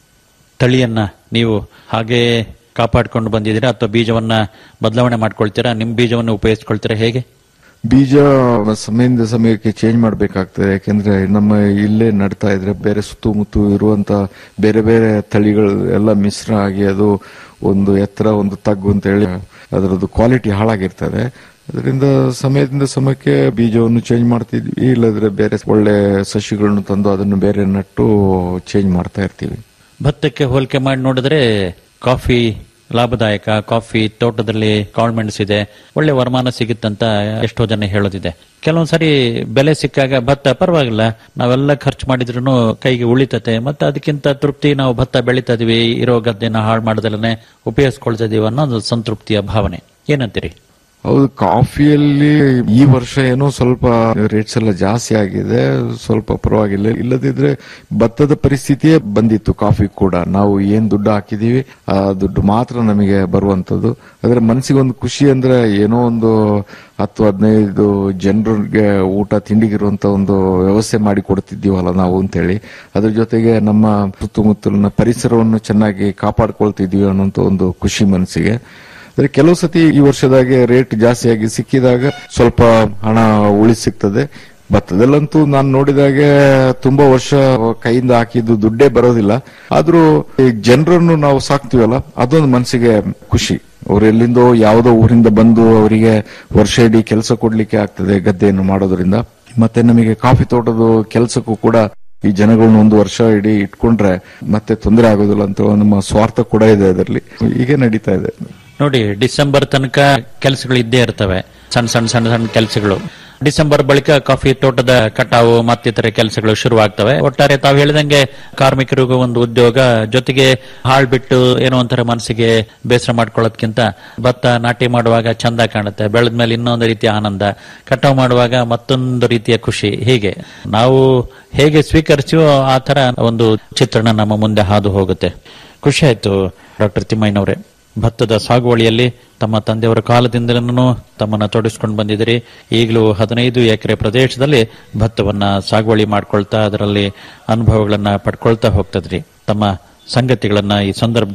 ತಳಿಯನ್ನ ನೀವು ಹಾಗೆ ಕಾಪಾಡ್ಕೊಂಡು ಬಂದಿದ್ದೀರಾ ಅಥವಾ ಬೀಜವನ್ನ ಬದಲಾವಣೆ ಮಾಡ್ಕೊಳ್ತೀರಾ ನಿಮ್ ಬೀಜವನ್ನು ಉಪಯೋಗಿಸ್ಕೊಳ್ತೀರಾ ಹೇಗೆ ಬೀಜ ಸಮಯದಿಂದ ಸಮಯಕ್ಕೆ ಚೇಂಜ್ ಮಾಡಬೇಕಾಗ್ತದೆ ಯಾಕೆಂದ್ರೆ ನಮ್ಮ ಇಲ್ಲೇ ನಡ್ತಾ ಇದ್ರೆ ಬೇರೆ ಸುತ್ತಮುತ್ತ ಇರುವಂತ ಬೇರೆ ಬೇರೆ ತಳಿಗಳು ಎಲ್ಲ ಮಿಶ್ರ ಆಗಿ ಅದು ಒಂದು ಎತ್ತರ ಒಂದು ತಗ್ಗು ಅಂತ ಹೇಳಿ ಅದರದ್ದು ಕ್ವಾಲಿಟಿ ಹಾಳಾಗಿರ್ತದೆ ಅದರಿಂದ ಸಮಯದಿಂದ ಸಮಯಕ್ಕೆ ಬೀಜವನ್ನು ಚೇಂಜ್ ಮಾಡ್ತಿದ್ವಿ ಇಲ್ಲದ್ರೆ ಬೇರೆ ಒಳ್ಳೆ ಸಸಿಗಳನ್ನು ತಂದು ಅದನ್ನು ಬೇರೆ ನಟ್ಟು ಚೇಂಜ್ ಮಾಡ್ತಾ ಇರ್ತೀವಿ ಭತ್ತಕ್ಕೆ ಹೋಲಿಕೆ ಮಾಡಿ ನೋಡಿದ್ರೆ ಕಾಫಿ ಲಾಭದಾಯಕ ಕಾಫಿ ತೋಟದಲ್ಲಿ ಕಾಳ್ಮೆಣಸು ಇದೆ ಒಳ್ಳೆ ವರಮಾನ ಸಿಗುತ್ತಂತ ಎಷ್ಟೋ ಜನ ಹೇಳೋದಿದೆ ಕೆಲವೊಂದ್ ಸರಿ ಬೆಲೆ ಸಿಕ್ಕಾಗ ಭತ್ತ ಪರವಾಗಿಲ್ಲ ನಾವೆಲ್ಲ ಖರ್ಚು ಮಾಡಿದ್ರು ಕೈಗೆ ಉಳಿತತೆ ಮತ್ತೆ ಅದಕ್ಕಿಂತ ತೃಪ್ತಿ ನಾವು ಭತ್ತ ಬೆಳಿತಾ ಇದೀವಿ ಇರೋ ಗದ್ದೆನ ಹಾಳು ಮಾಡದಲ್ಲೇ ಉಪಯೋಗಿಸ್ಕೊಳ್ತಾ ಇದೀವಿ ಅನ್ನೋದು ಸಂತೃಪ್ತಿಯ ಭಾವನೆ ಏನಂತೀರಿ ಹೌದು ಕಾಫಿಯಲ್ಲಿ ಈ ವರ್ಷ ಏನೋ ಸ್ವಲ್ಪ ರೇಟ್ಸ್ ಎಲ್ಲ ಜಾಸ್ತಿ ಆಗಿದೆ ಸ್ವಲ್ಪ ಪರವಾಗಿಲ್ಲ ಇಲ್ಲದಿದ್ರೆ ಭತ್ತದ ಪರಿಸ್ಥಿತಿಯೇ ಬಂದಿತ್ತು ಕಾಫಿ ಕೂಡ ನಾವು ಏನ್ ದುಡ್ಡು ಹಾಕಿದೀವಿ ಆ ದುಡ್ಡು ಮಾತ್ರ ನಮಗೆ ಬರುವಂತದ್ದು ಆದ್ರೆ ಮನಸ್ಸಿಗೆ ಒಂದು ಖುಷಿ ಅಂದ್ರೆ ಏನೋ ಒಂದು ಹತ್ತು ಹದಿನೈದು ಜನರಿಗೆ ಊಟ ತಿಂಡಿಗಿರುವಂತ ಒಂದು ವ್ಯವಸ್ಥೆ ಮಾಡಿ ಕೊಡ್ತಿದ್ದೀವಲ್ಲ ನಾವು ಅಂತೇಳಿ ಅದ್ರ ಜೊತೆಗೆ ನಮ್ಮ ಸುತ್ತಮುತ್ತಲಿನ ಪರಿಸರವನ್ನು ಚೆನ್ನಾಗಿ ಕಾಪಾಡ್ಕೊಳ್ತಿದೀವಿ ಅನ್ನೋಂತ ಒಂದು ಖುಷಿ ಮನಸ್ಸಿಗೆ ಅಂದ್ರೆ ಕೆಲವು ಸತಿ ಈ ವರ್ಷದಾಗೆ ರೇಟ್ ಜಾಸ್ತಿಯಾಗಿ ಸಿಕ್ಕಿದಾಗ ಸ್ವಲ್ಪ ಹಣ ಉಳಿ ಸಿಗ್ತದೆ ಭತ್ತದಲ್ಲಂತೂ ನಾನು ನೋಡಿದಾಗೆ ತುಂಬಾ ವರ್ಷ ಕೈಯಿಂದ ಹಾಕಿದ್ದು ದುಡ್ಡೇ ಬರೋದಿಲ್ಲ ಆದ್ರೂ ಈ ಜನರನ್ನು ನಾವು ಸಾಕ್ತಿವಲ್ಲ ಅದೊಂದು ಮನಸ್ಸಿಗೆ ಖುಷಿ ಅವ್ರು ಎಲ್ಲಿಂದೋ ಯಾವುದೋ ಊರಿಂದ ಬಂದು ಅವರಿಗೆ ವರ್ಷ ಇಡೀ ಕೆಲಸ ಕೊಡ್ಲಿಕ್ಕೆ ಆಗ್ತದೆ ಗದ್ದೆಯನ್ನು ಮಾಡೋದ್ರಿಂದ ಮತ್ತೆ ನಮಗೆ ಕಾಫಿ ತೋಟದ ಕೆಲಸಕ್ಕೂ ಕೂಡ ಈ ಜನಗಳನ್ನ ಒಂದು ವರ್ಷ ಇಡೀ ಇಟ್ಕೊಂಡ್ರೆ ಮತ್ತೆ ತೊಂದರೆ ಆಗೋದಿಲ್ಲ ಅಂತ ನಮ್ಮ ಸ್ವಾರ್ಥ ಕೂಡ ಇದೆ ಅದರಲ್ಲಿ ಹೀಗೆ ನಡೀತಾ ಇದೆ ನೋಡಿ ಡಿಸೆಂಬರ್ ತನಕ ಕೆಲಸಗಳು ಇದ್ದೇ ಇರ್ತವೆ ಸಣ್ಣ ಸಣ್ಣ ಸಣ್ಣ ಸಣ್ಣ ಕೆಲಸಗಳು ಡಿಸೆಂಬರ್ ಬಳಿಕ ಕಾಫಿ ತೋಟದ ಕಟಾವು ಮತ್ತಿತರ ಕೆಲಸಗಳು ಶುರುವಾಗ್ತವೆ ಒಟ್ಟಾರೆ ತಾವು ಹೇಳಿದಂಗೆ ಕಾರ್ಮಿಕರಿಗೂ ಒಂದು ಉದ್ಯೋಗ ಜೊತೆಗೆ ಹಾಳ್ ಬಿಟ್ಟು ಏನೋ ಒಂಥರ ಮನಸ್ಸಿಗೆ ಬೇಸರ ಮಾಡ್ಕೊಳ್ಳೋದ್ಕಿಂತ ಭತ್ತ ನಾಟಿ ಮಾಡುವಾಗ ಚಂದ ಕಾಣುತ್ತೆ ಬೆಳೆದ್ಮೇಲೆ ಇನ್ನೊಂದು ರೀತಿಯ ಆನಂದ ಕಟಾವು ಮಾಡುವಾಗ ಮತ್ತೊಂದು ರೀತಿಯ ಖುಷಿ ಹೀಗೆ ನಾವು ಹೇಗೆ ಸ್ವೀಕರಿಸ್ತೀವೋ ಆ ತರ ಒಂದು ಚಿತ್ರಣ ನಮ್ಮ ಮುಂದೆ ಹಾದು ಹೋಗುತ್ತೆ ಖುಷಿ ಆಯ್ತು ಡಾಕ್ಟರ್ ತಿಮ್ಮಯ್ಯನವರೇ ಭತ್ತದ ಸಾಗುವಳಿಯಲ್ಲಿ ತಮ್ಮ ತಂದೆಯವರ ಕಾಲದಿಂದಲೂ ತಮ್ಮನ್ನ ತೊಡಗಿಸ್ಕೊಂಡು ಬಂದಿದ್ದೀರಿ ಈಗಲೂ ಹದಿನೈದು ಎಕರೆ ಪ್ರದೇಶದಲ್ಲಿ ಭತ್ತವನ್ನ ಸಾಗುವಳಿ ಮಾಡ್ಕೊಳ್ತಾ ಅದರಲ್ಲಿ ಅನುಭವಗಳನ್ನ ಪಡ್ಕೊಳ್ತಾ ಹೋಗ್ತದ್ರಿ ತಮ್ಮ ಸಂಗತಿಗಳನ್ನ ಈ ಸಂದರ್ಭದಲ್ಲಿ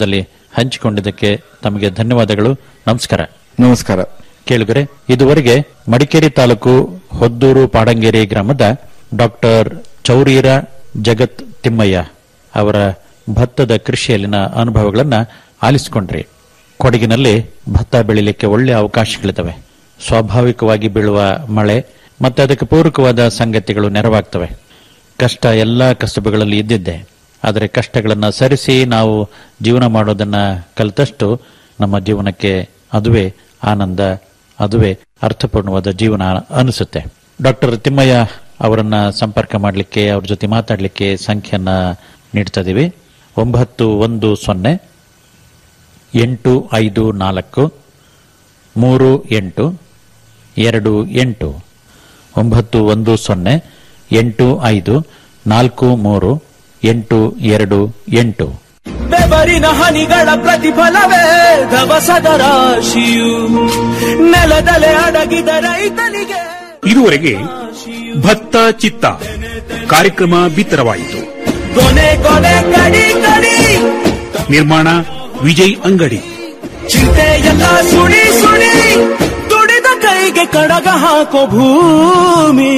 ಹಂಚಿಕೊಂಡಿದ್ದಕ್ಕೆ ತಮಗೆ ಧನ್ಯವಾದಗಳು ನಮಸ್ಕಾರ ನಮಸ್ಕಾರ ಕೇಳುಗರೆ ಇದುವರೆಗೆ ಮಡಿಕೇರಿ ತಾಲೂಕು ಹೊದ್ದೂರು ಪಾಡಂಗೇರಿ ಗ್ರಾಮದ ಡಾಕ್ಟರ್ ಚೌರೀರ ಜಗತ್ ತಿಮ್ಮಯ್ಯ ಅವರ ಭತ್ತದ ಕೃಷಿಯಲ್ಲಿನ ಅನುಭವಗಳನ್ನ ಆಲಿಸಿಕೊಂಡ್ರಿ ಕೊಡಗಿನಲ್ಲಿ ಭತ್ತ ಬೆಳಿಲಿಕ್ಕೆ ಒಳ್ಳೆಯ ಅವಕಾಶಗಳಿದ್ದಾವೆ ಸ್ವಾಭಾವಿಕವಾಗಿ ಬೀಳುವ ಮಳೆ ಮತ್ತೆ ಅದಕ್ಕೆ ಪೂರಕವಾದ ಸಂಗತಿಗಳು ನೆರವಾಗ್ತವೆ ಕಷ್ಟ ಎಲ್ಲ ಕಸಬುಗಳಲ್ಲಿ ಇದ್ದಿದ್ದೆ ಆದರೆ ಕಷ್ಟಗಳನ್ನ ಸರಿಸಿ ನಾವು ಜೀವನ ಮಾಡೋದನ್ನ ಕಲಿತಷ್ಟು ನಮ್ಮ ಜೀವನಕ್ಕೆ ಅದುವೇ ಆನಂದ ಅದುವೇ ಅರ್ಥಪೂರ್ಣವಾದ ಜೀವನ ಅನಿಸುತ್ತೆ ಡಾಕ್ಟರ್ ತಿಮ್ಮಯ್ಯ ಅವರನ್ನ ಸಂಪರ್ಕ ಮಾಡಲಿಕ್ಕೆ ಅವ್ರ ಜೊತೆ ಮಾತಾಡಲಿಕ್ಕೆ ಸಂಖ್ಯೆಯನ್ನ ನೀಡ್ತಾ ಇದೀವಿ ಒಂಬತ್ತು ಒಂದು ಸೊನ್ನೆ ಎಂಟು ಐದು ನಾಲ್ಕು ಮೂರು ಎಂಟು ಎರಡು ಎಂಟು ಒಂಬತ್ತು ಒಂದು ಸೊನ್ನೆ ಎಂಟು ಐದು ನಾಲ್ಕು ಮೂರು ಎಂಟು ಎರಡು ಎಂಟು ಬೆವರಿನ ಹನಿಗಳ ಪ್ರತಿಫಲವೇ ಧವಸದ ರಾಶಿಯು ನೆಲದಲೆ ಅಡಗಿದ ರೈತನಿಗೆ ಇದುವರೆಗೆ ಭತ್ತ ಚಿತ್ತ ಕಾರ್ಯಕ್ರಮ ಬಿತ್ತರವಾಯಿತು ಕೊನೆ ಕೊನೆ ಕಡಿ ಕಡಿ ನಿರ್ಮಾಣ ವಿಜಯ್ ಅಂಗಡಿ ಚಿಂತೆಯೆಲ್ಲ ಸುಡಿ ಸುಡಿ ದುಡಿದ ಕೈಗೆ ಕಡಗ ಹಾಕೋ ಭೂಮಿ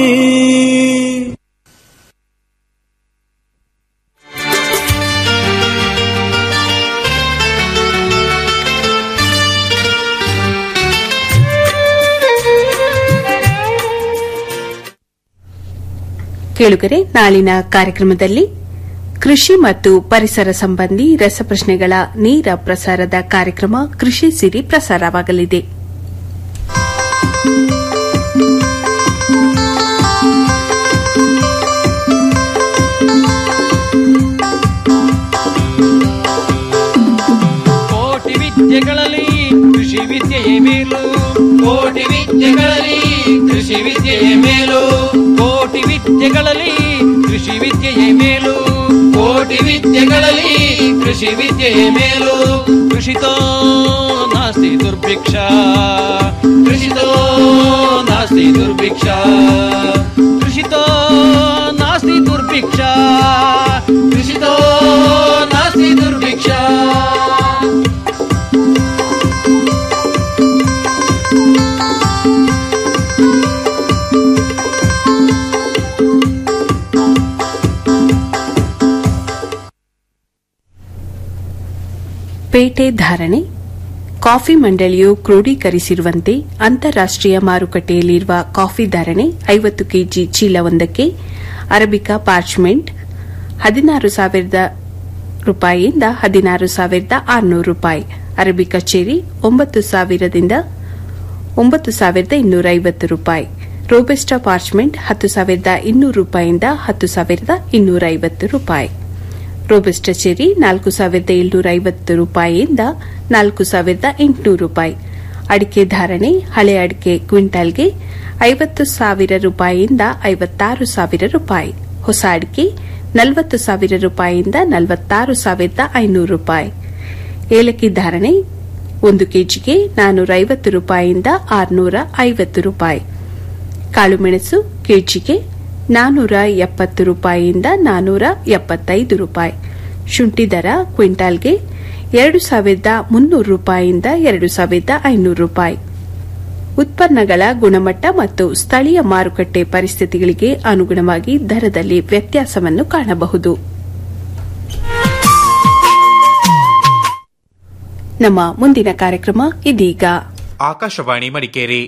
ಕೇಳುಗರೆ ನಾಳಿನ ಕಾರ್ಯಕ್ರಮದಲ್ಲಿ ಕೃಷಿ ಮತ್ತು ಪರಿಸರ ಸಂಬಂಧಿ ರಸಪ್ರಶ್ನೆಗಳ ನೇರ ಪ್ರಸಾರದ ಕಾರ್ಯಕ್ರಮ ಕೃಷಿ ಸಿರಿ ಪ್ರಸಾರವಾಗಲಿದೆ ಕೋಟಿ ವಿದ್ಯೆಗಳಲ್ಲಿ ಕೃಷಿ ವಿದ್ಯೆಯೇ ಮೇಲು ಕೋಟಿ ವಿದ್ಯೆಗಳಲ್ಲಿ ಕೃಷಿ ವಿದ್ಯೆಯೇ ಮೇಲು ಕೋಟಿ ವಿದ್ಯೆಗಳಲ್ಲಿ ಕೃಷಿ ವಿದ್ಯೆಯೇ ಮೇಲು ಕೋಟಿ ವಿದ್ಯೆಗಳಲ್ಲಿ ಕೃಷಿ ವಿದ್ಯೆಯೇ ಮೇಲು ಕೃಷಿತೋ ನಾಸ್ತಿ ದುರ್ಭಿಕ್ಷ ಕೃಷಿತೋ ನಾಸ್ತಿ ದುರ್ಭಿಕ್ಷ ಕೃಷಿತೋ ನಾಸ್ತಿ ದುರ್ಭಿಕ್ಷ ಕೃಷಿತೋ ನಾಸ್ತಿ ದುರ್ಭಿಕ್ಷ ಪೇಟೆ ಧಾರಣೆ ಕಾಫಿ ಮಂಡಳಿಯು ಕ್ರೋಢೀಕರಿಸಿರುವಂತೆ ಅಂತಾರಾಷ್ಟೀಯ ಮಾರುಕಟ್ಟೆಯಲ್ಲಿರುವ ಕಾಫಿ ಧಾರಣೆ ಐವತ್ತು ಕೆಜಿ ಚೀಲವೊಂದಕ್ಕೆ ಅರಬಿಕಾ ಪಾರ್ಚ್ಮೆಂಟ್ ಹದಿನಾರು ಸಾವಿರದ ರೂಪಾಯಿಯಿಂದ ಹದಿನಾರು ಸಾವಿರದ ಆರುನೂರು ರೂಪಾಯಿ ಅರಬಿಕಾ ಚೆರಿ ಒಂಬತ್ತು ಸಾವಿರದಿಂದ ಒಂಬತ್ತು ಸಾವಿರದ ಇನ್ನೂರ ಐವತ್ತು ರೂಪಾಯಿ ರೋಬೆಸ್ಟಾ ಪಾರ್ಚ್ಮೆಂಟ್ ಹತ್ತು ಸಾವಿರದ ಇನ್ನೂರು ರೂಪಾಯಿಯಿಂದ ಹತ್ತು ಸಾವಿರದ ಇನ್ನೂರ ಐವತ್ತು ರೂಪಾಯಿ ರೋಬೆಸ್ಟಾ ಚೆರಿ ನಾಲ್ಕು ಸಾವಿರದ ಏಳ್ನೂರ ಐವತ್ತು ರೂಪಾಯಿಯಿಂದ ನಾಲ್ಕು ಸಾವಿರದ ಎಂಟುನೂರು ರೂಪಾಯಿ ಅಡಿಕೆ ಧಾರಣೆ ಹಳೆ ಅಡಿಕೆ ಕ್ವಿಂಟಾಲ್ಗೆ ಐವತ್ತು ಸಾವಿರ ರೂಪಾಯಿಯಿಂದ ಐವತ್ತಾರು ಸಾವಿರ ರೂಪಾಯಿ ಹೊಸ ಅಡಿಕೆ ನಲವತ್ತು ಸಾವಿರ ರೂಪಾಯಿಯಿಂದ ನಲವತ್ತಾರು ಸಾವಿರದ ಐನೂರು ರೂಪಾಯಿ ಏಲಕ್ಕಿ ಧಾರಣೆ ಒಂದು ಕೆಜಿಗೆ ನಾನೂರ ಐವತ್ತು ರೂಪಾಯಿಯಿಂದ ಆರುನೂರ ಐವತ್ತು ರೂಪಾಯಿ ಕಾಳುಮೆಣಸು ಕೆಜಿಗೆ ನಾನೂರ ಎಪ್ಪತ್ತು ರೂಪಾಯಿಯಿಂದ ನಾನೂರ ಎಪ್ಪತ್ತೈದು ರೂಪಾಯಿ ಶುಂಠಿ ದರ ಕ್ವಿಂಟಾಲ್ಗೆ ಎರಡು ಸಾವಿರದ ಮುನ್ನೂರು ರೂಪಾಯಿಯಿಂದ ಎರಡು ಸಾವಿರದ ಐನೂರು ರೂಪಾಯಿ ಉತ್ಪನ್ನಗಳ ಗುಣಮಟ್ಟ ಮತ್ತು ಸ್ಥಳೀಯ ಮಾರುಕಟ್ಟೆ ಪರಿಸ್ಥಿತಿಗಳಿಗೆ ಅನುಗುಣವಾಗಿ ದರದಲ್ಲಿ ವ್ಯತ್ಯಾಸವನ್ನು ಕಾಣಬಹುದು ನಮ್ಮ ಮುಂದಿನ ಕಾರ್ಯಕ್ರಮ ಇದೀಗ ಆಕಾಶವಾಣಿ ಮಡಿಕೇರಿ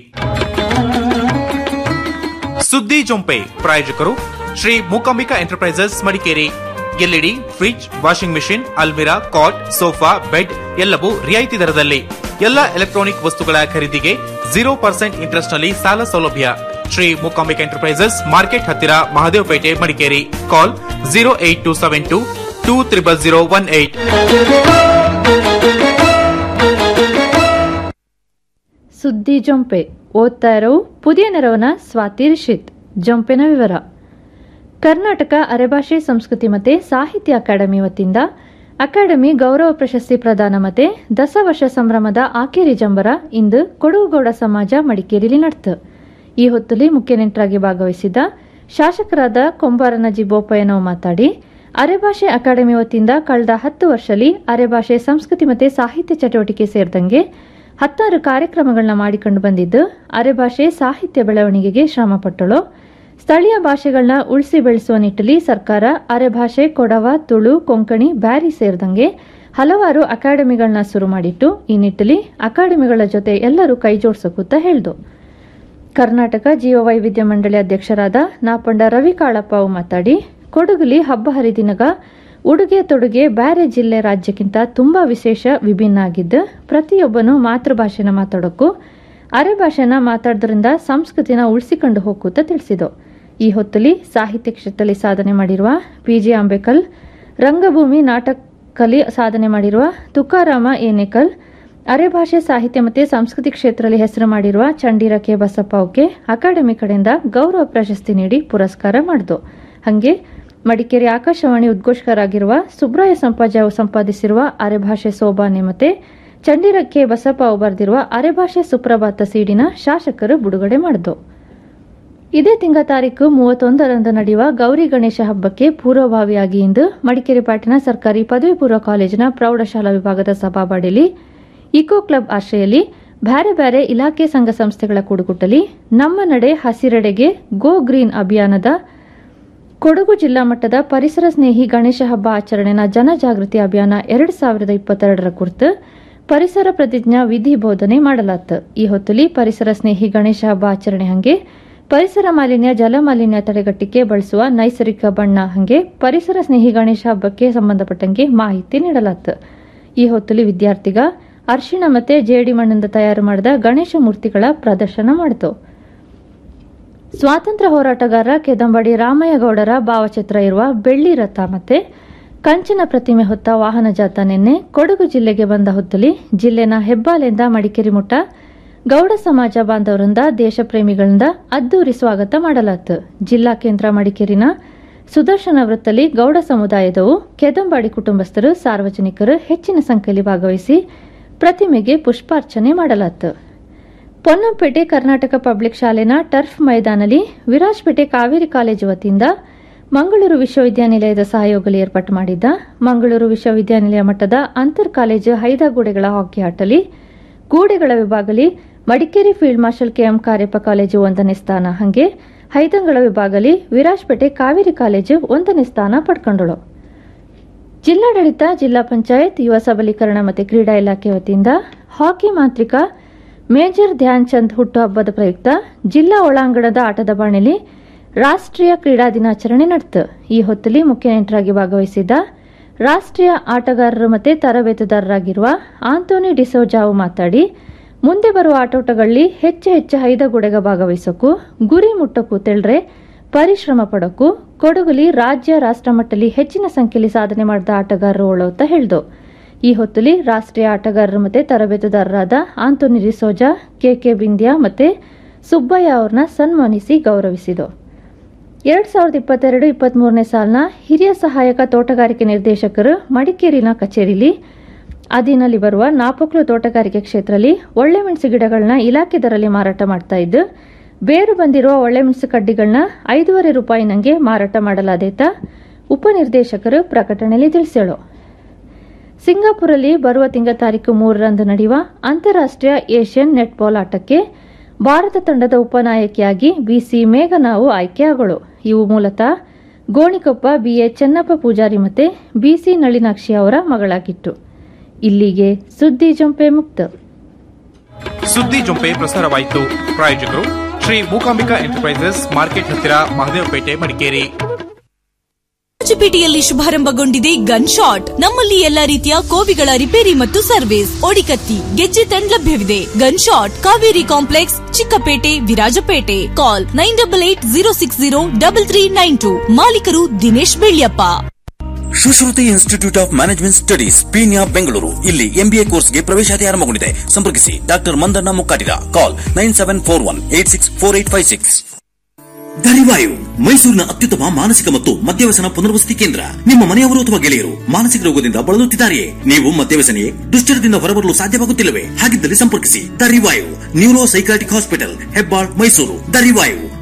ಸುದ್ದಿ ಜೊಂಪೆ ಪ್ರಾಯೋಜಕರು Shri Mookambika enterprises Madikeri LED fridge washing machine ಅಲ್ಮಿರಾ ಕಾಟ್ ಸೋಫಾ ಬೆಡ್ ಎಲ್ಲವೂ ರಿಯಾಯಿತಿ ದರದಲ್ಲಿ ಎಲ್ಲ ಎಲೆಕ್ಟ್ರಾನಿಕ್ ವಸ್ತುಗಳ ಖರೀದಿಗೆ ಜೀರೋ ಪರ್ಸೆಂಟ್ ಇಂಟ್ರೆಸ್ಟ್ ನಲ್ಲಿ ಸಾಲ ಸೌಲಭ್ಯ ಶ್ರೀ ಮೂಕಾಂಬಿಕಾ ಎಂಟರ್ಪ್ರೈಸಸ್ ಮಾರ್ಕೆಟ್ ಹತ್ತಿರ Mahadevapete Madikeri call zero eight two seven two two triple zero one eight ಸುದ್ದಿ ಜೊಂಪೆ ಓದ್ತಾ ಇರೋವು ಪುದಿಯ ನೆರವನ ಸ್ವಾತಿ ರಿಷಿತ್ ಜೊಂಪೆನ ವಿವರ ಕರ್ನಾಟಕ ಅರೆಭಾಷೆ ಸಂಸ್ಕೃತಿ ಮತ್ತೆ ಸಾಹಿತ್ಯ ಅಕಾಡೆಮಿ ವತಿಯಿಂದ ಅಕಾಡೆಮಿ ಗೌರವ ಪ್ರಶಸ್ತಿ ಪ್ರದಾನ ಮತ್ತೆ ದಸವರ್ಷ ಸಂಭ್ರಮದ ಆಕೇರಿ ಜಂಬರ ಇಂದು ಕೊಡಗುಗೌಡ ಸಮಾಜ ಮಡಿಕೇರಿಲಿ ನಡೆತು ಈ ಹೊತ್ತಲ್ಲಿ ಮುಖ್ಯ ನೆಂಟರಾಗಿ ಭಾಗವಹಿಸಿದ್ದ ಶಾಸಕರಾದ ಕೊಂಬಾರನಜಿ ಬೋಪಯ್ಯನವ್ ಮಾತಾಡಿ ಅರೆಭಾಷೆ ಅಕಾಡೆಮಿ ವತಿಯಿಂದ ಕಳೆದ ಹತ್ತು ವರ್ಷದಲ್ಲಿ ಅರೆಭಾಷೆ ಸಂಸ್ಕೃತಿ ಮತ್ತು ಸಾಹಿತ್ಯ ಚಟುವಟಿಕೆ ಸೇರಿದಂಗೆ ಹತ್ತಾರು ಕಾರ್ಯಕ್ರಮಗಳನ್ನ ಮಾಡಿಕೊಂಡು ಬಂದಿದ್ದು ಅರೆಭಾಷೆ ಸಾಹಿತ್ಯ ಬೆಳವಣಿಗೆಗೆ ಶ್ರಮಪಟ್ಟಳು ಸ್ಥಳೀಯ ಭಾಷೆಗಳನ್ನ ಉಳಿಸಿ ಬೆಳೆಸುವ ನಿಟ್ಟಲ್ಲಿ ಸರ್ಕಾರ ಅರೆಭಾಷೆ ಕೊಡವ ತುಳು ಕೊಂಕಣಿ ಬ್ಯಾರಿ ಸೇರಿದಂಗೆ ಹಲವಾರು ಅಕಾಡೆಮಿಗಳನ್ನ ಶುರು ಮಾಡಿಟ್ಟು ಈ ನಿಟ್ಟಲ್ಲಿ ಅಕಾಡೆಮಿಗಳ ಜೊತೆ ಎಲ್ಲರೂ ಕೈ ಜೋಡಿಸಕೂತ ಹೇಳ್ದು ಕರ್ನಾಟಕ ಜೀವ ವೈವಿಧ್ಯ ಮಂಡಳಿ ಅಧ್ಯಕ್ಷರಾದ ನಾಪಂಡ ರವಿ ಕಾಳಪ್ಪ ಅವು ಮಾತಾಡಿ ಕೊಡಗಲಿ ಹಬ್ಬ ಹರಿದಿನಗ ಉಡುಗೆ ತೊಡುಗೆ ಬ್ಯಾರೆ ಜಿಲ್ಲೆ ರಾಜ್ಯಕ್ಕಿಂತ ತುಂಬಾ ವಿಶೇಷ ವಿಭಿನ್ನ ಆಗಿದ್ದು ಪ್ರತಿಯೊಬ್ಬನು ಮಾತೃಭಾಷೆನ ಮಾತಾಡೋಕ್ಕೂ ಅರೆ ಭಾಷೆನ ಮಾತಾಡೋದ್ರಿಂದ ಸಂಸ್ಕೃತಿನ ಉಳಿಸಿಕೊಂಡು ಹೋಗ್ಕೂತ ತಿಳಿಸಿದು ಈ ಹೊತ್ತಲ್ಲಿ ಸಾಹಿತ್ಯ ಕ್ಷೇತ್ರದಲ್ಲಿ ಸಾಧನೆ ಮಾಡಿರುವ ಪಿ ಜಿ ಅಂಬೇಕಲ್ ರಂಗಭೂಮಿ ನಾಟಕಲಿ ಸಾಧನೆ ಮಾಡಿರುವ ತುಕಾರಾಮ ಏನೇಕಲ್ ಅರೆಭಾಷೆ ಸಾಹಿತ್ಯ ಮತ್ತು ಸಂಸ್ಕೃತಿ ಕ್ಷೇತ್ರದಲ್ಲಿ ಹೆಸರು ಮಾಡಿರುವ ಚಂಡೀರ ಕೆ ಬಸಪ್ಪ ಅವಕ್ಕೆ ಅಕಾಡೆಮಿ ಕಡೆಯಿಂದ ಗೌರವ ಪ್ರಶಸ್ತಿ ನೀಡಿ ಪುರಸ್ಕಾರ ಮಾಡಿತು ಹಾಗೆ ಮಡಿಕೇರಿ ಆಕಾಶವಾಣಿ ಉದ್ಘೋಷಕರಾಗಿರುವ ಸುಬ್ರಾಯ ಸಂಪಾಜ ಅವರು ಸಂಪಾದಿಸಿರುವ ಅರೆಭಾಷೆ ಸೋಬಾನೆ ಮತ್ತೆ ಚಂಡೀರ ಕೆ ಬಸಪ್ಪ ಅವರು ಬರೆದಿರುವ ಅರೆಭಾಷೆ ಸುಪ್ರಭಾತ ಸೀಡಿನ ಶಾಸಕರು ಬಿಡುಗಡೆ ಮಾಡಿತು ಇದೇ ತಿಂಗಳ ತಾರೀಕು ಮೂವತ್ತೊಂದರಂದು ನಡೆಯುವ ಗೌರಿ ಗಣೇಶ ಹಬ್ಬಕ್ಕೆ ಪೂರ್ವಭಾವಿಯಾಗಿ ಇಂದು ಮಡಿಕೇರಿ ಪಾಟಿನ ಸರ್ಕಾರಿ ಪದವಿ ಪೂರ್ವ ಕಾಲೇಜಿನ ಪ್ರೌಢಶಾಲಾ ವಿಭಾಗದ ಸಭಾಬಾಡಿಲಿ ಇಕೋ ಕ್ಲಬ್ ಆಶ್ರಯಲ್ಲಿ ಬ್ಯಾರೆ ಬ್ಯಾರೆ ಇಲಾಖೆ ಸಂಘ ಸಂಸ್ಥೆಗಳ ಕೂಡುಗುಟ್ಟಲಿ ನಮ್ಮ ನಡೆ ಹಸಿರೆಡೆಗೆ ಗೋ ಗ್ರೀನ್ ಅಭಿಯಾನದ ಕೊಡಗು ಜಿಲ್ಲಾ ಮಟ್ಟದ ಪರಿಸರ ಸ್ನೇಹಿ ಗಣೇಶ ಹಬ್ಬ ಆಚರಣೆನ ಜನಜಾಗೃತಿ ಅಭಿಯಾನ ಎರಡ್ ಸಾವಿರದ ಇಪ್ಪತ್ತೆರಡರ ಕುರಿತು ಪರಿಸರ ಪ್ರತಿಜ್ಞಾ ವಿಧಿ ಬೋಧನೆ ಮಾಡಲಾತು ಈ ಹೊತ್ತಲಿ ಪರಿಸರ ಸ್ನೇಹಿ ಗಣೇಶ ಹಬ್ಬ ಆಚರಣೆ ಹಂಗೆ ಪರಿಸರ ಮಾಲಿನ್ಯ ಜಲ ಮಾಲಿನ್ಯ ತಡೆಗಟ್ಟಿಗೆ ಬಳಸುವ ನೈಸರ್ಗಿಕ ಬಣ್ಣ ಹಂಗೆ ಪರಿಸರ ಸ್ನೇಹಿ ಗಣೇಶ ಹಬ್ಬಕ್ಕೆ ಸಂಬಂಧಪಟ್ಟಂಗೆ ಮಾಹಿತಿ ನೀಡಲಾತು ಈ ಹೊತ್ತಲಿ ವಿದ್ಯಾರ್ಥಿಗ ಅರಿಶಿಣ ಮತ್ತೆ ಜೇಡಿ ಮಣ್ಣಿಂದ ತಯಾರು ಮಾಡಿದ ಗಣೇಶ ಮೂರ್ತಿಗಳ ಪ್ರದರ್ಶನ ಮಾಡಿತು ಸ್ವಾತಂತ್ರ್ಯ ಹೋರಾಟಗಾರ ಕೆದಂಬಡಿ ರಾಮಯ್ಯಗೌಡರ ಭಾವಚಿತ್ರ ಇರುವ ಬೆಳ್ಳಿ ರಥ ಮತ್ತೆ ಕಂಚಿನ ಪ್ರತಿಮೆ ಹೊತ್ತ ವಾಹನ ಜಾಥಾ ನಿನ್ನೆ ಕೊಡಗು ಜಿಲ್ಲೆಗೆ ಬಂದ ಹೊತ್ತಲಿ ಜಿಲ್ಲೆನ ಹೆಬ್ಬಾಲೆಯಿಂದ ಮಡಿಕೇರಿ ಮುಟ್ಟ ಗೌಡ ಸಮಾಜ ಬಾಂಧವರಿಂದ ದೇಶಪ್ರೇಮಿಗಳಿಂದ ಅದ್ದೂರಿ ಸ್ವಾಗತ ಮಾಡಲಾತು ಜಿಲ್ಲಾ ಕೇಂದ್ರ ಮಡಿಕೇರಿನ ಸುದರ್ಶನ ವೃತ್ತಲ್ಲಿ ಗೌಡ ಸಮುದಾಯದವು ಕೆದಂಬಾಡಿ ಕುಟುಂಬಸ್ಥರು ಸಾರ್ವಜನಿಕರು ಹೆಚ್ಚಿನ ಸಂಖ್ಯೆಯಲ್ಲಿ ಭಾಗವಹಿಸಿ ಪ್ರತಿಮೆಗೆ ಪುಷ್ಪಾರ್ಚನೆ ಮಾಡಲಾತು ಪೊನ್ನಂಪೇಟೆ ಕರ್ನಾಟಕ ಪಬ್ಲಿಕ್ ಶಾಲೆನ ಟರ್ಫ್ ಮೈದಾನಲ್ಲಿ ವಿರಾಜ್ಪೇಟೆ ಕಾವೇರಿ ಕಾಲೇಜು ವತಿಯಿಂದ ಮಂಗಳೂರು ವಿಶ್ವವಿದ್ಯಾನಿಲಯದ ಸಹಯೋಗದಲ್ಲಿ ಏರ್ಪಾಟು ಮಾಡಿದ್ದ ಮಂಗಳೂರು ವಿಶ್ವವಿದ್ಯಾನಿಲಯ ಮಟ್ಟದ ಅಂತರ್ ಕಾಲೇಜು ಹೈದಗೂಡೆಗಳ ಹಾಕಿ ಆಟಲಿ ಗೂಡೆಗಳ ವಿಭಾಗಲಿ Madikeri field marshal KM Kariappa college ಒಂದನೇ ಸ್ಥಾನ ಹಾಗೆ ಹೈದಂಗಳ ವಿಭಾಗಲಿ ವಿರಾಜ್ಪೇಟೆ ಕಾವೇರಿ ಕಾಲೇಜು ಒಂದನೇ ಸ್ಥಾನ ಪಡ್ಕೊಂಡಳು ಜಿಲ್ಲಾಡಳಿತ ಜಿಲ್ಲಾ ಪಂಚಾಯತ್ ಯುವ ಸಬಲೀಕರಣ ಮತ್ತು ಕ್ರೀಡಾ ಇಲಾಖೆ ವತಿಯಿಂದ ಹಾಕಿ ಮಾಂತ್ರಿಕ ಮೇಜರ್ ಧ್ಯಾನ್ ಚಂದ್ ಹುಟ್ಟುಹಬ್ಬದ ಪ್ರಯುಕ್ತ ಜಿಲ್ಲಾ ಒಳಾಂಗಣದ ಆಟದ ಬಾಣಿಲಿ ರಾಷ್ಟ್ರೀಯ ಕ್ರೀಡಾ ದಿನಾಚರಣೆ ನಡೆತು ಈ ಹೊತ್ತಲ್ಲಿ ಮುಖ್ಯ ನೆಂಟರಾಗಿ ಭಾಗವಹಿಸಿದ್ದ ರಾಷ್ಟ್ರೀಯ ಆಟಗಾರರು ಮತ್ತು ತರಬೇತುದಾರರಾಗಿರುವ ಆಂಟೋನಿ ಡಿಸೋಜಾವು ಮಾತಾಡಿ ಮುಂದೆ ಬರುವ ಆಟೋಟಗಳಲ್ಲಿ ಹೆಚ್ಚು ಹೆಚ್ಚು ಹೈದಗೂಡೆಗ ಭಾಗವಹಿಸೋಕು ಗುರಿ ಮುಟ್ಟಕ್ಕೂ ತೆಳ್ರೆ ಪರಿಶ್ರಮ ಪಡೋಕು ಕೊಡಗುಲಿ ರಾಜ್ಯ ರಾಷ್ಟ್ರ ಮಟ್ಟದಲ್ಲಿ ಹೆಚ್ಚಿನ ಸಂಖ್ಯೆಯಲ್ಲಿ ಸಾಧನೆ ಮಾಡಿದ ಆಟಗಾರರು ಒಳ್ಳೋತ ಹೇಳ್ದು ಈ ಹೊತ್ತಲಿ ರಾಷ್ಟ್ರೀಯ ಆಟಗಾರರು ಮತ್ತೆ ತರಬೇತುದಾರರಾದ ಆಂಟೋನಿ ರಿಸೋಜಾ ಕೆಕೆ ಬಿಂದ್ಯಾ ಮತ್ತೆ ಸುಬ್ಬಯ್ಯ ಅವ್ರನ್ನ ಸನ್ಮಾನಿಸಿ ಗೌರವಿಸಿತು ಎರಡ್ ಸಾವಿರದ ಇಪ್ಪತ್ತೆರಡು ಇಪ್ಪತ್ಮೂರನೇ ಸಾಲಿನ ಹಿರಿಯ ಸಹಾಯಕ ತೋಟಗಾರಿಕೆ ನಿರ್ದೇಶಕರು ಮಡಿಕೇರಿನ ಕಚೇರಿಲಿ ಅಧೀನಲ್ಲಿ ಬರುವ ನಾಪಕ್ಲು ತೋಟಗಾರಿಕೆ ಕ್ಷೇತ್ರದಲ್ಲಿ ಒಳ್ಳೆ ಮೆಣಸು ಗಿಡಗಳನ್ನ ಇಲಾಖೆ ದರಲ್ಲಿ ಮಾರಾಟ ಮಾಡ್ತಾ ಇದ್ದು ಬೇರು ಬಂದಿರುವ ಒಳ್ಳೆ ಮೆಣಸು ಕಡ್ಡಿಗಳನ್ನ ಐದೂವರೆ ರೂಪಾಯಿ ನಂಗೆ ಮಾರಾಟ ಮಾಡಲಾದೇತ ಉಪನಿರ್ದೇಶಕರು ಪ್ರಕಟಣೆಯಲ್ಲಿ ತಿಳಿಸೇಳು ಸಿಂಗಾಪುರಲ್ಲಿ ಬರುವ ತಿಂಗಳ ತಾರೀಕು ಮೂರರಂದು ನಡೆಯುವ ಅಂತಾರಾಷ್ಟ್ರೀಯ ಏಷ್ಯನ್ ನೆಟ್ಬಾಲ್ ಆಟಕ್ಕೆ ಭಾರತ ತಂಡದ ಉಪನಾಯಕಿಯಾಗಿ ಬಿಸಿ ಮೇಘನಾವು ಆಯ್ಕೆಯಾಗಳು ಇವು ಮೂಲತಃ ಗೋಣಿಕೊಪ್ಪ ಬಿಎ ಚೆನ್ನಪ್ಪ ಪೂಜಾರಿ ಮತ್ತೆ ಬಿಸಿ ನಳಿನಾಕ್ಷಿ ಅವರ ಮಗಳಾಗಿತ್ತು ಇಲ್ಲಿಗೆ ಸುದ್ದಿ ಜಂಪೆ ಮುಕ್ತ ಸುದ್ದಿ ಜೊಂಪೆ ಪ್ರಸಾರವಾಯಿತು ಪ್ರಾಯೋಜಕರು ಶ್ರೀ ಮೂಕಾಂಬಿಕಾ ಎಂಟರ್ಪ್ರೈಸಸ್ ಮಾರ್ಕೆಟ್ ಹತ್ತಿರ ಮಹದೇವಪೇಟೆ ಮಡಿಕೇರಿ ರಾಜಪೇಟೆಯಲ್ಲಿ ಶುಭಾರಂಭಗೊಂಡಿದೆ ಗನ್ ಶಾಟ್ ನಮ್ಮಲ್ಲಿ ಎಲ್ಲಾ ರೀತಿಯ ಕೋವಿಗಳ ರಿಪೇರಿ ಮತ್ತು ಸರ್ವಿಸ್ ಒಡಿಕತ್ತಿ ಗೆಜ್ಜೆ ತಂಡ್ ಲಭ್ಯವಿದೆ gun shot Kaveri complex Chikkapete Virajapete call nine double eight zero six zero double three nine two ಮಾಲೀಕರು Dinesh Belliappa Sushruti institute of management studies Peenya Bengaluru ಇಲ್ಲಿ ಎಂಬಿಎ ಕೋರ್ಸ್ಗೆ ಪ್ರವೇಶಾತಿ ಆರಂಭಗೊಂಡಿದೆ ಸಂಪರ್ಕಿಸಿ doctor Mandanna Mukkatira call nine seven four one eight six four eight five six Darivayu ಮೈಸೂರಿನ ಅತ್ಯುತ್ತಮ ಮಾನಸಿಕ ಮತ್ತು ಮದ್ಯವ್ಯಸನ ಪುನರ್ವಸತಿ ಕೇಂದ್ರ ನಿಮ್ಮ ಮನೆಯವರು ಅಥವಾ ಗೆಳೆಯರು ಮಾನಸಿಕ ರೋಗದಿಂದ ಬಳಲುತ್ತಿದ್ದಾರೆಯೇ ನೀವು ಮದ್ಯವ್ಯಸನೆಯೇ ದುಶ್ಚರದಿಂದ ಹೊರಬರಲು ಸಾಧ್ಯವಾಗುತ್ತಿಲ್ಲವೇ ಹಾಗಿದ್ದಲ್ಲಿ ಸಂಪರ್ಕಿಸಿ Darivayu neuro psychotic hospital Hebbal Mysuru Darivayu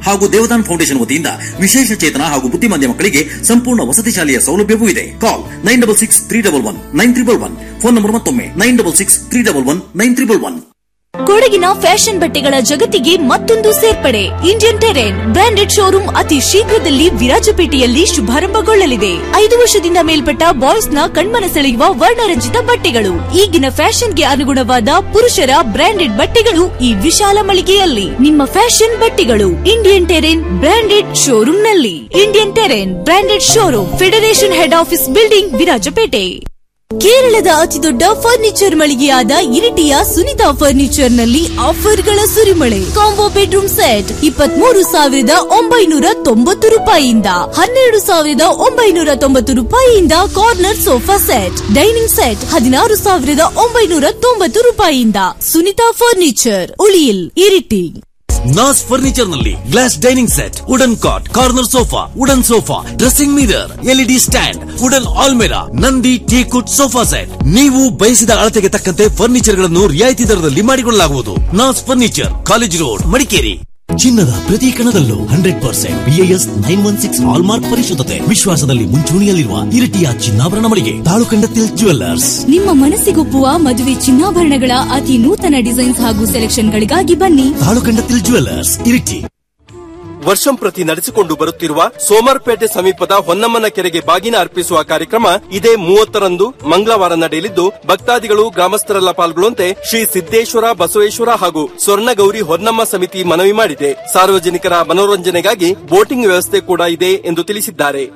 ಹಾಗೂ ದೇವದಾನ್ ಫೌಂಡೇಶನ್ ವತಿಯಿಂದ ವಿಶೇಷ ಚೇತನ ಹಾಗೂ ಬುದ್ಧಿಮಾಂದ್ಯ ಮಕ್ಕಳಿಗೆ ಸಂಪೂರ್ಣ ವಸತಿ ಶಾಲೆಯ ಸೌಲಭ್ಯವೂ ಇದೆ call nine double six three double one nine triple one phone number ಮತ್ತೊಮ್ಮೆ nine double six three double one nine triple one ಕೊಡಗಿನ ಫ್ಯಾಷನ್ ಬಟ್ಟೆಗಳ ಜಗತ್ತಿಗೆ ಮತ್ತೊಂದು ಸೇರ್ಪಡೆ ಇಂಡಿಯನ್ ಟೆರೆನ್ ಬ್ರಾಂಡೆಡ್ ಶೋರೂಮ್ ಅತಿ ಶೀಘ್ರದಲ್ಲಿ ವಿರಾಜಪೇಟೆಯಲ್ಲಿ ಶುಭಾರಂಭಗೊಳ್ಳಲಿದೆ ಐದು ವರ್ಷದಿಂದ ಮೇಲ್ಪಟ್ಟ ಬಾಯ್ಸ್ ನ ಕಣ್ಮನ ಸೆಳೆಯುವ ವರ್ಣರಂಜಿತ ಬಟ್ಟೆಗಳು ಈಗಿನ ಫ್ಯಾಷನ್ಗೆ ಅನುಗುಣವಾದ ಪುರುಷರ ಬ್ರಾಂಡೆಡ್ ಬಟ್ಟೆಗಳು ಈ ವಿಶಾಲ ಮಳಿಗೆಯಲ್ಲಿ ನಿಮ್ಮ ಫ್ಯಾಷನ್ ಬಟ್ಟೆಗಳು ಇಂಡಿಯನ್ ಟೆರೆನ್ ಬ್ರಾಂಡೆಡ್ ಶೋರೂಮ್ ನಲ್ಲಿ Indian Terrain branded showroom federation head office building Virajapete ಕೇರಳದ ಅತಿದೊಡ್ಡ ಫರ್ನಿಚರ್ ಮಳಿಗೆಯಾದ ಇರಿಟಿಯ ಸುನಿತಾ ಫರ್ನಿಚರ್ ನಲ್ಲಿ ಆಫರ್ಗಳ ಸುರಿಮಳೆ ಕಾಂಬೋ ಬೆಡ್ರೂಮ್ ಸೆಟ್ ಇಪ್ಪತ್ಮೂರು ಸಾವಿರದ ಒಂಬೈನೂರ ತೊಂಬತ್ತು ರೂಪಾಯಿಯಿಂದ ಹನ್ನೆರಡು ಸಾವಿರದ ಒಂಬೈನೂರ ತೊಂಬತ್ತು ರೂಪಾಯಿಯಿಂದ corner sofa set dining set ಹದಿನಾರು ಸಾವಿರದ ಒಂಬೈನೂರ ತೊಂಬತ್ತು ರೂಪಾಯಿಯಿಂದ ಸುನಿತಾ ಫರ್ನಿಚರ್ ಉಳಿಯಿಲ್ ಇರಿಟಿ ನಾಸ್ ಫರ್ನಿಚರ್ ನಲ್ಲಿ glass dining set wooden cot corner sofa wooden sofa dressing mirror LED stand wooden ಆಲ್ಮೆರಾ ನಂದಿ ಟೀಕುಟ್ ಸೋಫಾ ಸೆಟ್ ನೀವು ಬಯಸಿದ ಅಳತೆಗೆ ತಕ್ಕಂತೆ ಫರ್ನಿಚರ್ ಗಳನ್ನು ರಿಯಾಯಿತಿ ದರದಲ್ಲಿ ಮಾಡಿಕೊಳ್ಳಲಾಗುವುದು Nas furniture college road Madikeri ಚಿನ್ನದ ಪ್ರತಿ ಕಣದಲ್ಲೂ hundred percent BIS nine one six hallmark ಪರಿಶುದ್ಧತೆ ವಿಶ್ವಾಸದಲ್ಲಿ ಮುಂಚೂಣಿಯಲ್ಲಿರುವ ಇರಿಟಿಯ ಚಿನ್ನಾಭರಣ ಮಳಿಗೆ ತಾಳುಕಂಡತಿಲ್ ಜುವೆಲ್ಲರ್ಸ್ ನಿಮ್ಮ ಮನಸ್ಸಿಗೊಪ್ಪುವ ಮದುವೆ ಚಿನ್ನಾಭರಣಗಳ ಅತಿ ನೂತನ ಡಿಸೈನ್ಸ್ ಹಾಗೂ ಸೆಲೆಕ್ಷನ್ಗಳಿಗಾಗಿ ಬನ್ನಿ ತಾಳುಕಂಡತಿಲ್ ಜುವೆಲ್ಲರ್ಸ್ ಇರಿಟಿ ವರ್ಷಂ ಪ್ರತಿ ನಡೆಸಿಕೊಂಡು ಬರುತ್ತಿರುವ ಸೋಮರ್ಪೇಟೆ ಸಮೀಪದ ಹೊನ್ನಮ್ಮನ ಕೆರೆಗೆ ಬಾಗಿನ ಅರ್ಪಿಸುವ ಕಾರ್ಯಕ್ರಮ ಇದೇ ಮೂವತ್ತರಂದು ಮಂಗಳವಾರ ನಡೆಯಲಿದ್ದು ಭಕ್ತಾದಿಗಳು ಗ್ರಾಮಸ್ಥರೆಲ್ಲ ಪಾಲ್ಗೊಳ್ಳುವಂತೆ ಶ್ರೀ ಸಿದ್ದೇಶ್ವರ ಬಸವೇಶ್ವರ ಹಾಗೂ ಸ್ವರ್ಣಗೌರಿ ಹೊನ್ನಮ್ಮ ಸಮಿತಿ ಮನವಿ ಮಾಡಿದೆ ಸಾರ್ವಜನಿಕರ ಮನೋರಂಜನೆಗಾಗಿ ಬೋಟಿಂಗ್ ವ್ಯವಸ್ಥೆ ಕೂಡ ಇದೆ ಎಂದು ತಿಳಿಸಿದ್ದಾರೆ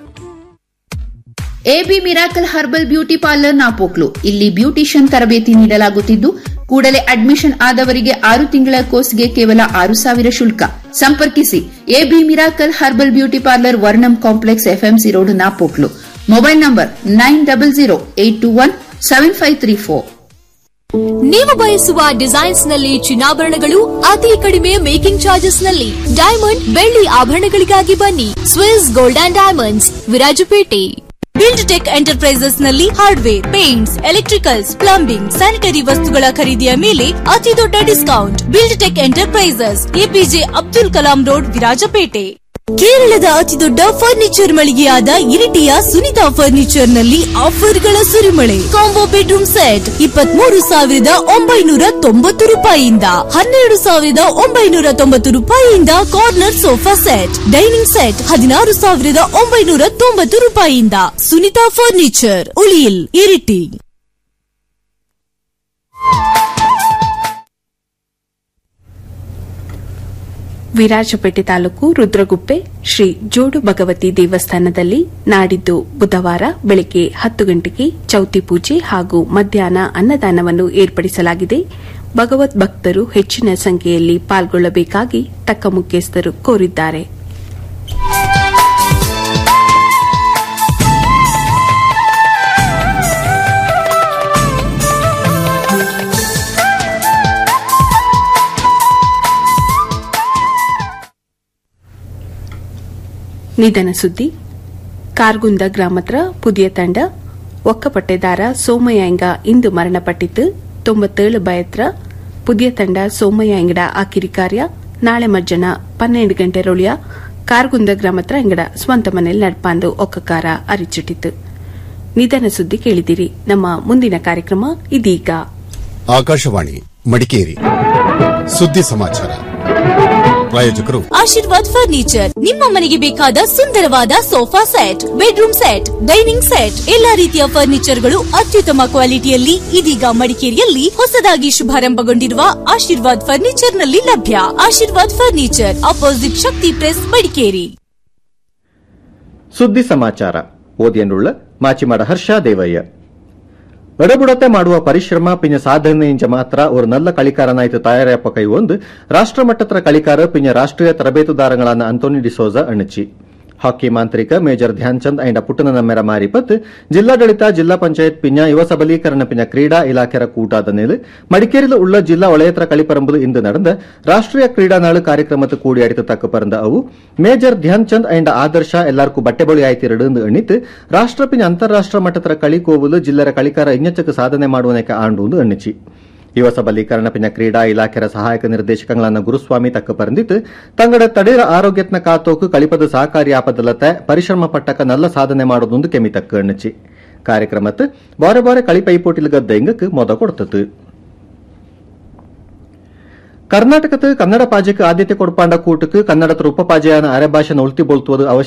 AB miracle herbal beauty parlour Napoklu ಇಲ್ಲಿ ಬ್ಯೂಟಿಷಿಯನ್ ತರಬೇತಿ ನೀಡಲಾಗುತ್ತಿದ್ದು ಕೂಡಲೇ ಅಡ್ಮಿಷನ್ ಆದವರಿಗೆ ಆರು ತಿಂಗಳ ಕೋರ್ಸ್ಗೆ ಕೇವಲ ಆರು ಸಾವಿರ ಶುಲ್ಕ ಸಂಪರ್ಕಿಸಿ AB miracle herbal beauty parlour Varnam complex FMC road Napoklu mobile number nine double zero eight two one seven five three four ನೀವು ಬಯಸುವ ಡಿಸೈನ್ಸ್ ನಲ್ಲಿ ಚಿನ್ನಾಭರಣಗಳು ಅತಿ ಕಡಿಮೆ ಮೇಕಿಂಗ್ ಚಾರ್ಜಸ್ ನಲ್ಲಿ ಡೈಮಂಡ್ ಬೆಳ್ಳಿ ಆಭರಣಗಳಿಗಾಗಿ ಬನ್ನಿ Swiss gold and diamonds Virajapete build tech enterprises ನಲ್ಲಿ hardware paints electricals plumbing sanitary ವಸ್ತುಗಳ ಖರೀದಿಯ ಮೇಲೆ ಅತಿ ದೊಡ್ಡ discount build tech enterprises APJ Abdul Kalam road Virajapete ಕೇರಳದ ಅತಿದೊಡ್ಡ ಫರ್ನಿಚರ್ ಮಳಿಗೆಯಾದ ಇರಿಟಿಯ ಸುನಿತಾ ಫರ್ನಿಚರ್ ನಲ್ಲಿ ಆಫರ್ಗಳ ಸುರಿಮಳೆ ಕಾಂಬೋ ಬೆಡ್ರೂಮ್ ಸೆಟ್ ಇಪ್ಪತ್ಮೂರು ಸಾವಿರದ ಒಂಬೈನೂರ ತೊಂಬತ್ತು ರೂಪಾಯಿಯಿಂದ ಹನ್ನೆರಡು ಸಾವಿರದ ಒಂಬೈನೂರ ತೊಂಬತ್ತು ರೂಪಾಯಿಯಿಂದ corner sofa set dining set ಹದಿನಾರು ಸಾವಿರದ ಒಂಬೈನೂರ ತೊಂಬತ್ತು ರೂಪಾಯಿಯಿಂದ ಸುನಿತಾ ಫರ್ನಿಚರ್ ಉಳಿಯಿಲ್ ಇರಿಟಿ ವಿರಾಜಪೇಟೆ ತಾಲೂಕು ರುದ್ರಗುಪ್ಪೆ ಶ್ರೀ ಜೋಡು ಭಗವತಿ ದೇವಸ್ಥಾನದಲ್ಲಿ ನಾಡಿದ್ದು ಬುಧವಾರ ಬೆಳಗ್ಗೆ ಹತ್ತು ಗಂಟೆಗೆ ಚೌತಿ ಪೂಜೆ ಹಾಗೂ ಮಧ್ಯಾಹ್ನ ಅನ್ನದಾನವನ್ನು ಏರ್ಪಡಿಸಲಾಗಿದೆ ಭಗವತ್ ಭಕ್ತರು ಹೆಚ್ಚಿನ ಸಂಖ್ಯೆಯಲ್ಲಿ ಪಾಲ್ಗೊಳ್ಳಬೇಕಾಗಿ ತಕ್ಕ ಮುಖ್ಯಸ್ಥರು ಕೋರಿದ್ದಾರೆ ನಿಧನ ಸುದ್ದಿ ಕಾರ್ಗುಂದ ಗ್ರಾಮತ್ರ ಪುದಿಯ ತಂಡ ಒಕ್ಕಪಟ್ಟೆದಾರ ಸೋಮಯ್ಯಂಗ ಇಂದು ಮರಣಪಟ್ಟಿದ್ದು ತೊಂಬತ್ತೇಳು ಬಯತ್ರ ಪುದಿಯ ತಂಡ ಸೋಮಯ್ಯಂಗಡ ಆಕಿರಿ ಕಾರ್ಯ ನಾಳೆ ಮಜ್ಜನ ಪನ್ನೆರಡು ಗಂಟೆ ರೊಳಿಯ ಕಾರ್ಗುಂದ ಗ್ರಾಮತ್ರ ಅಂಗಡ ಸ್ವಂತ ಮನೆಯಲ್ಲಿ ನಡ್ಪಾಂದು ಒಕ್ಕಕಾರ ಅರಿಚಿಟ್ಟಿತು ನಿಧನ ಸುದ್ದಿ ಕೇಳಿದಿರಿ ನಮ್ಮ ಮುಂದಿನ ಕಾರ್ಯಕ್ರಮ ಇದೀಗ ಆಕಾಶವಾಣಿ ಮಡಿಕೇರಿ ಸುದ್ದಿ ಸಮಾಚಾರ ಪ್ರಾಯೋಜಕರು ಆಶೀರ್ವಾದ್ ಫರ್ನಿಚರ್ ನಿಮ್ಮ ಮನೆಗೆ ಬೇಕಾದ ಸುಂದರವಾದ sofa set bedroom set dining set ಎಲ್ಲಾ ರೀತಿಯ ಫರ್ನಿಚರ್ಗಳು ಅತ್ಯುತ್ತಮ ಕ್ವಾಲಿಟಿಯಲ್ಲಿ ಇದೀಗ ಮಡಿಕೇರಿಯಲ್ಲಿ ಹೊಸದಾಗಿ ಶುಭಾರಂಭಗೊಂಡಿರುವ ಆಶೀರ್ವಾದ್ ಫರ್ನಿಚರ್ ನಲ್ಲಿ ಲಭ್ಯ Ashirvad furniture opposite Shakti press Madikeri ಸುದ್ದಿ ಸಮಾಚಾರ ಓದಿಯನ್ನುಳ್ಳ ಮಾಚಿಮಾಡ ಹರ್ಷ ದೇವಯ್ಯ ಎಡಬುಡತೆ ಮಾಡುವ ಪರಿಶ್ರಮ ಪಿಂಜ ಸಾಧನೆಯಿಂದ ಮಾತ್ರ ஒரு நல்ல களிக்காரனாய்த்து தயாரிப்ப கை ஒன்று ರಾಷ್ಟ್ರಮಟ್ಟದ களிக்கார ಪಿಂಜ ರಾಷ್ಟ್ರೀಯ ತರಬೇತುದಾರಗಳಾன ಅಂತೋನಿ ಡಿಸೋಜ ಅಣ್ಣಚಿ ಹಾಕಿ ಮಾಂತ್ರಿಕ ಮೇಜರ್ ಧ್ಯಾನ್ ಚಂದ್ ಐಂಡ ಪುಟ್ಟನ ನಮ್ಮೆರ ಮಾರಿಪತ್ ಜಿಲ್ಲಾಡಳಿತ ಜಿಲ್ಲಾ ಪಂಚಾಯತ್ ಪಿಂಜ ಯುವ ಸಬಲೀಕರಣ ಪಿಂಜ ಕ್ರೀಡಾ ಇಲಾಖೆರ ಕೂಟಾದ ನೇಲು ಮಡಿಕೇರಿಲ ಉಳ್ಳ ಜಿಲ್ಲಾ ಒಳೆಯತ್ರ களிப்பரம்புல ಇಂದು நடந்த ರಾಷ್ಟ್ರೀಯ ಕ್ರೀಡಾ ನಾಳು ಕಾರ್ಯಕ್ರಮದ ಕೂಡಿ ಅಡಿತ ತಕ್ಕ ಪರಂದ ಅವು ಮೇಜರ್ ಧ್ಯಾನ್ ಚಂದ್ ಐಂಡ ಆದರ್ಶ ಎಲ್ಲಾರ್ಕು ಬಟ್ಟೆ ಬಳಿ ಆಯ್ತಿರಡು ಎಣ್ಣಿತ್ತು ರಾಷ್ಟ್ರ ಪಿಂಜ ಅಂತಾರಾಷ್ಟ್ರ ಮಟ್ಟದ களி ಕೋವುಲು ಜಿಲ್ಲರ களிಕಾರ ಇನ್ನೆಚ್ಚಕ್ಕೆ ಸಾಧನೆ ಮಾಡುವನೇಕ ಆಂಡು ಅಣ್ಣಿಚಿ ಯುವ ಸಬಲೀಕರಣ ಪಿನ ಕ್ರೀಡಾ ಇಲಾಖೆಯ ಸಹಾಯಕ ನಿರ್ದೇಶಕಗಳನ್ನ ಗುರುಸ್ವಾಮಿ ತಕ್ಕ ಪರಂದಿತ್ತು ತಂಗಡ ತಡೆರ ಆರೋಗ್ಯತ್ನ ಕಾತೋಕು ಕಳಿಪದ ಸಹಕಾರಿ ಆಪದಲತೆ ಪರಿಶ್ರಮ ಪಟ್ಟಕ ನಲ್ಲ ಸಾಧನೆ ಮಾಡೋದೊಂದು ಕೆಮಿ ತಕ್ಕ ಎಣ್ಣಚಿ ಕಾರ್ಯಕ್ರಮತ್ತು ಬಾರೆ ಬಾರೆ കളി പൈപ്പോട്ടിൽ ഗദ്ദെങ്കക്ക് മൊത കൊടുത്തത് ಕರ್ನಾಟಕದ ಕನ್ನಡ ಪಾಜಕ್ಕೆ ಆದ್ಯತೆ ಕೊಡ್ಪಾಂಡ ಕೂಟಕ್ಕೆ ಕನ್ನಡದ ಉಪಪಾಜೆಯಾನ ಅರೆಭಾಷೆನ ಉಳ್ತಿ ಬೋಳ್ತುವುದು ಅವಶ್ಯ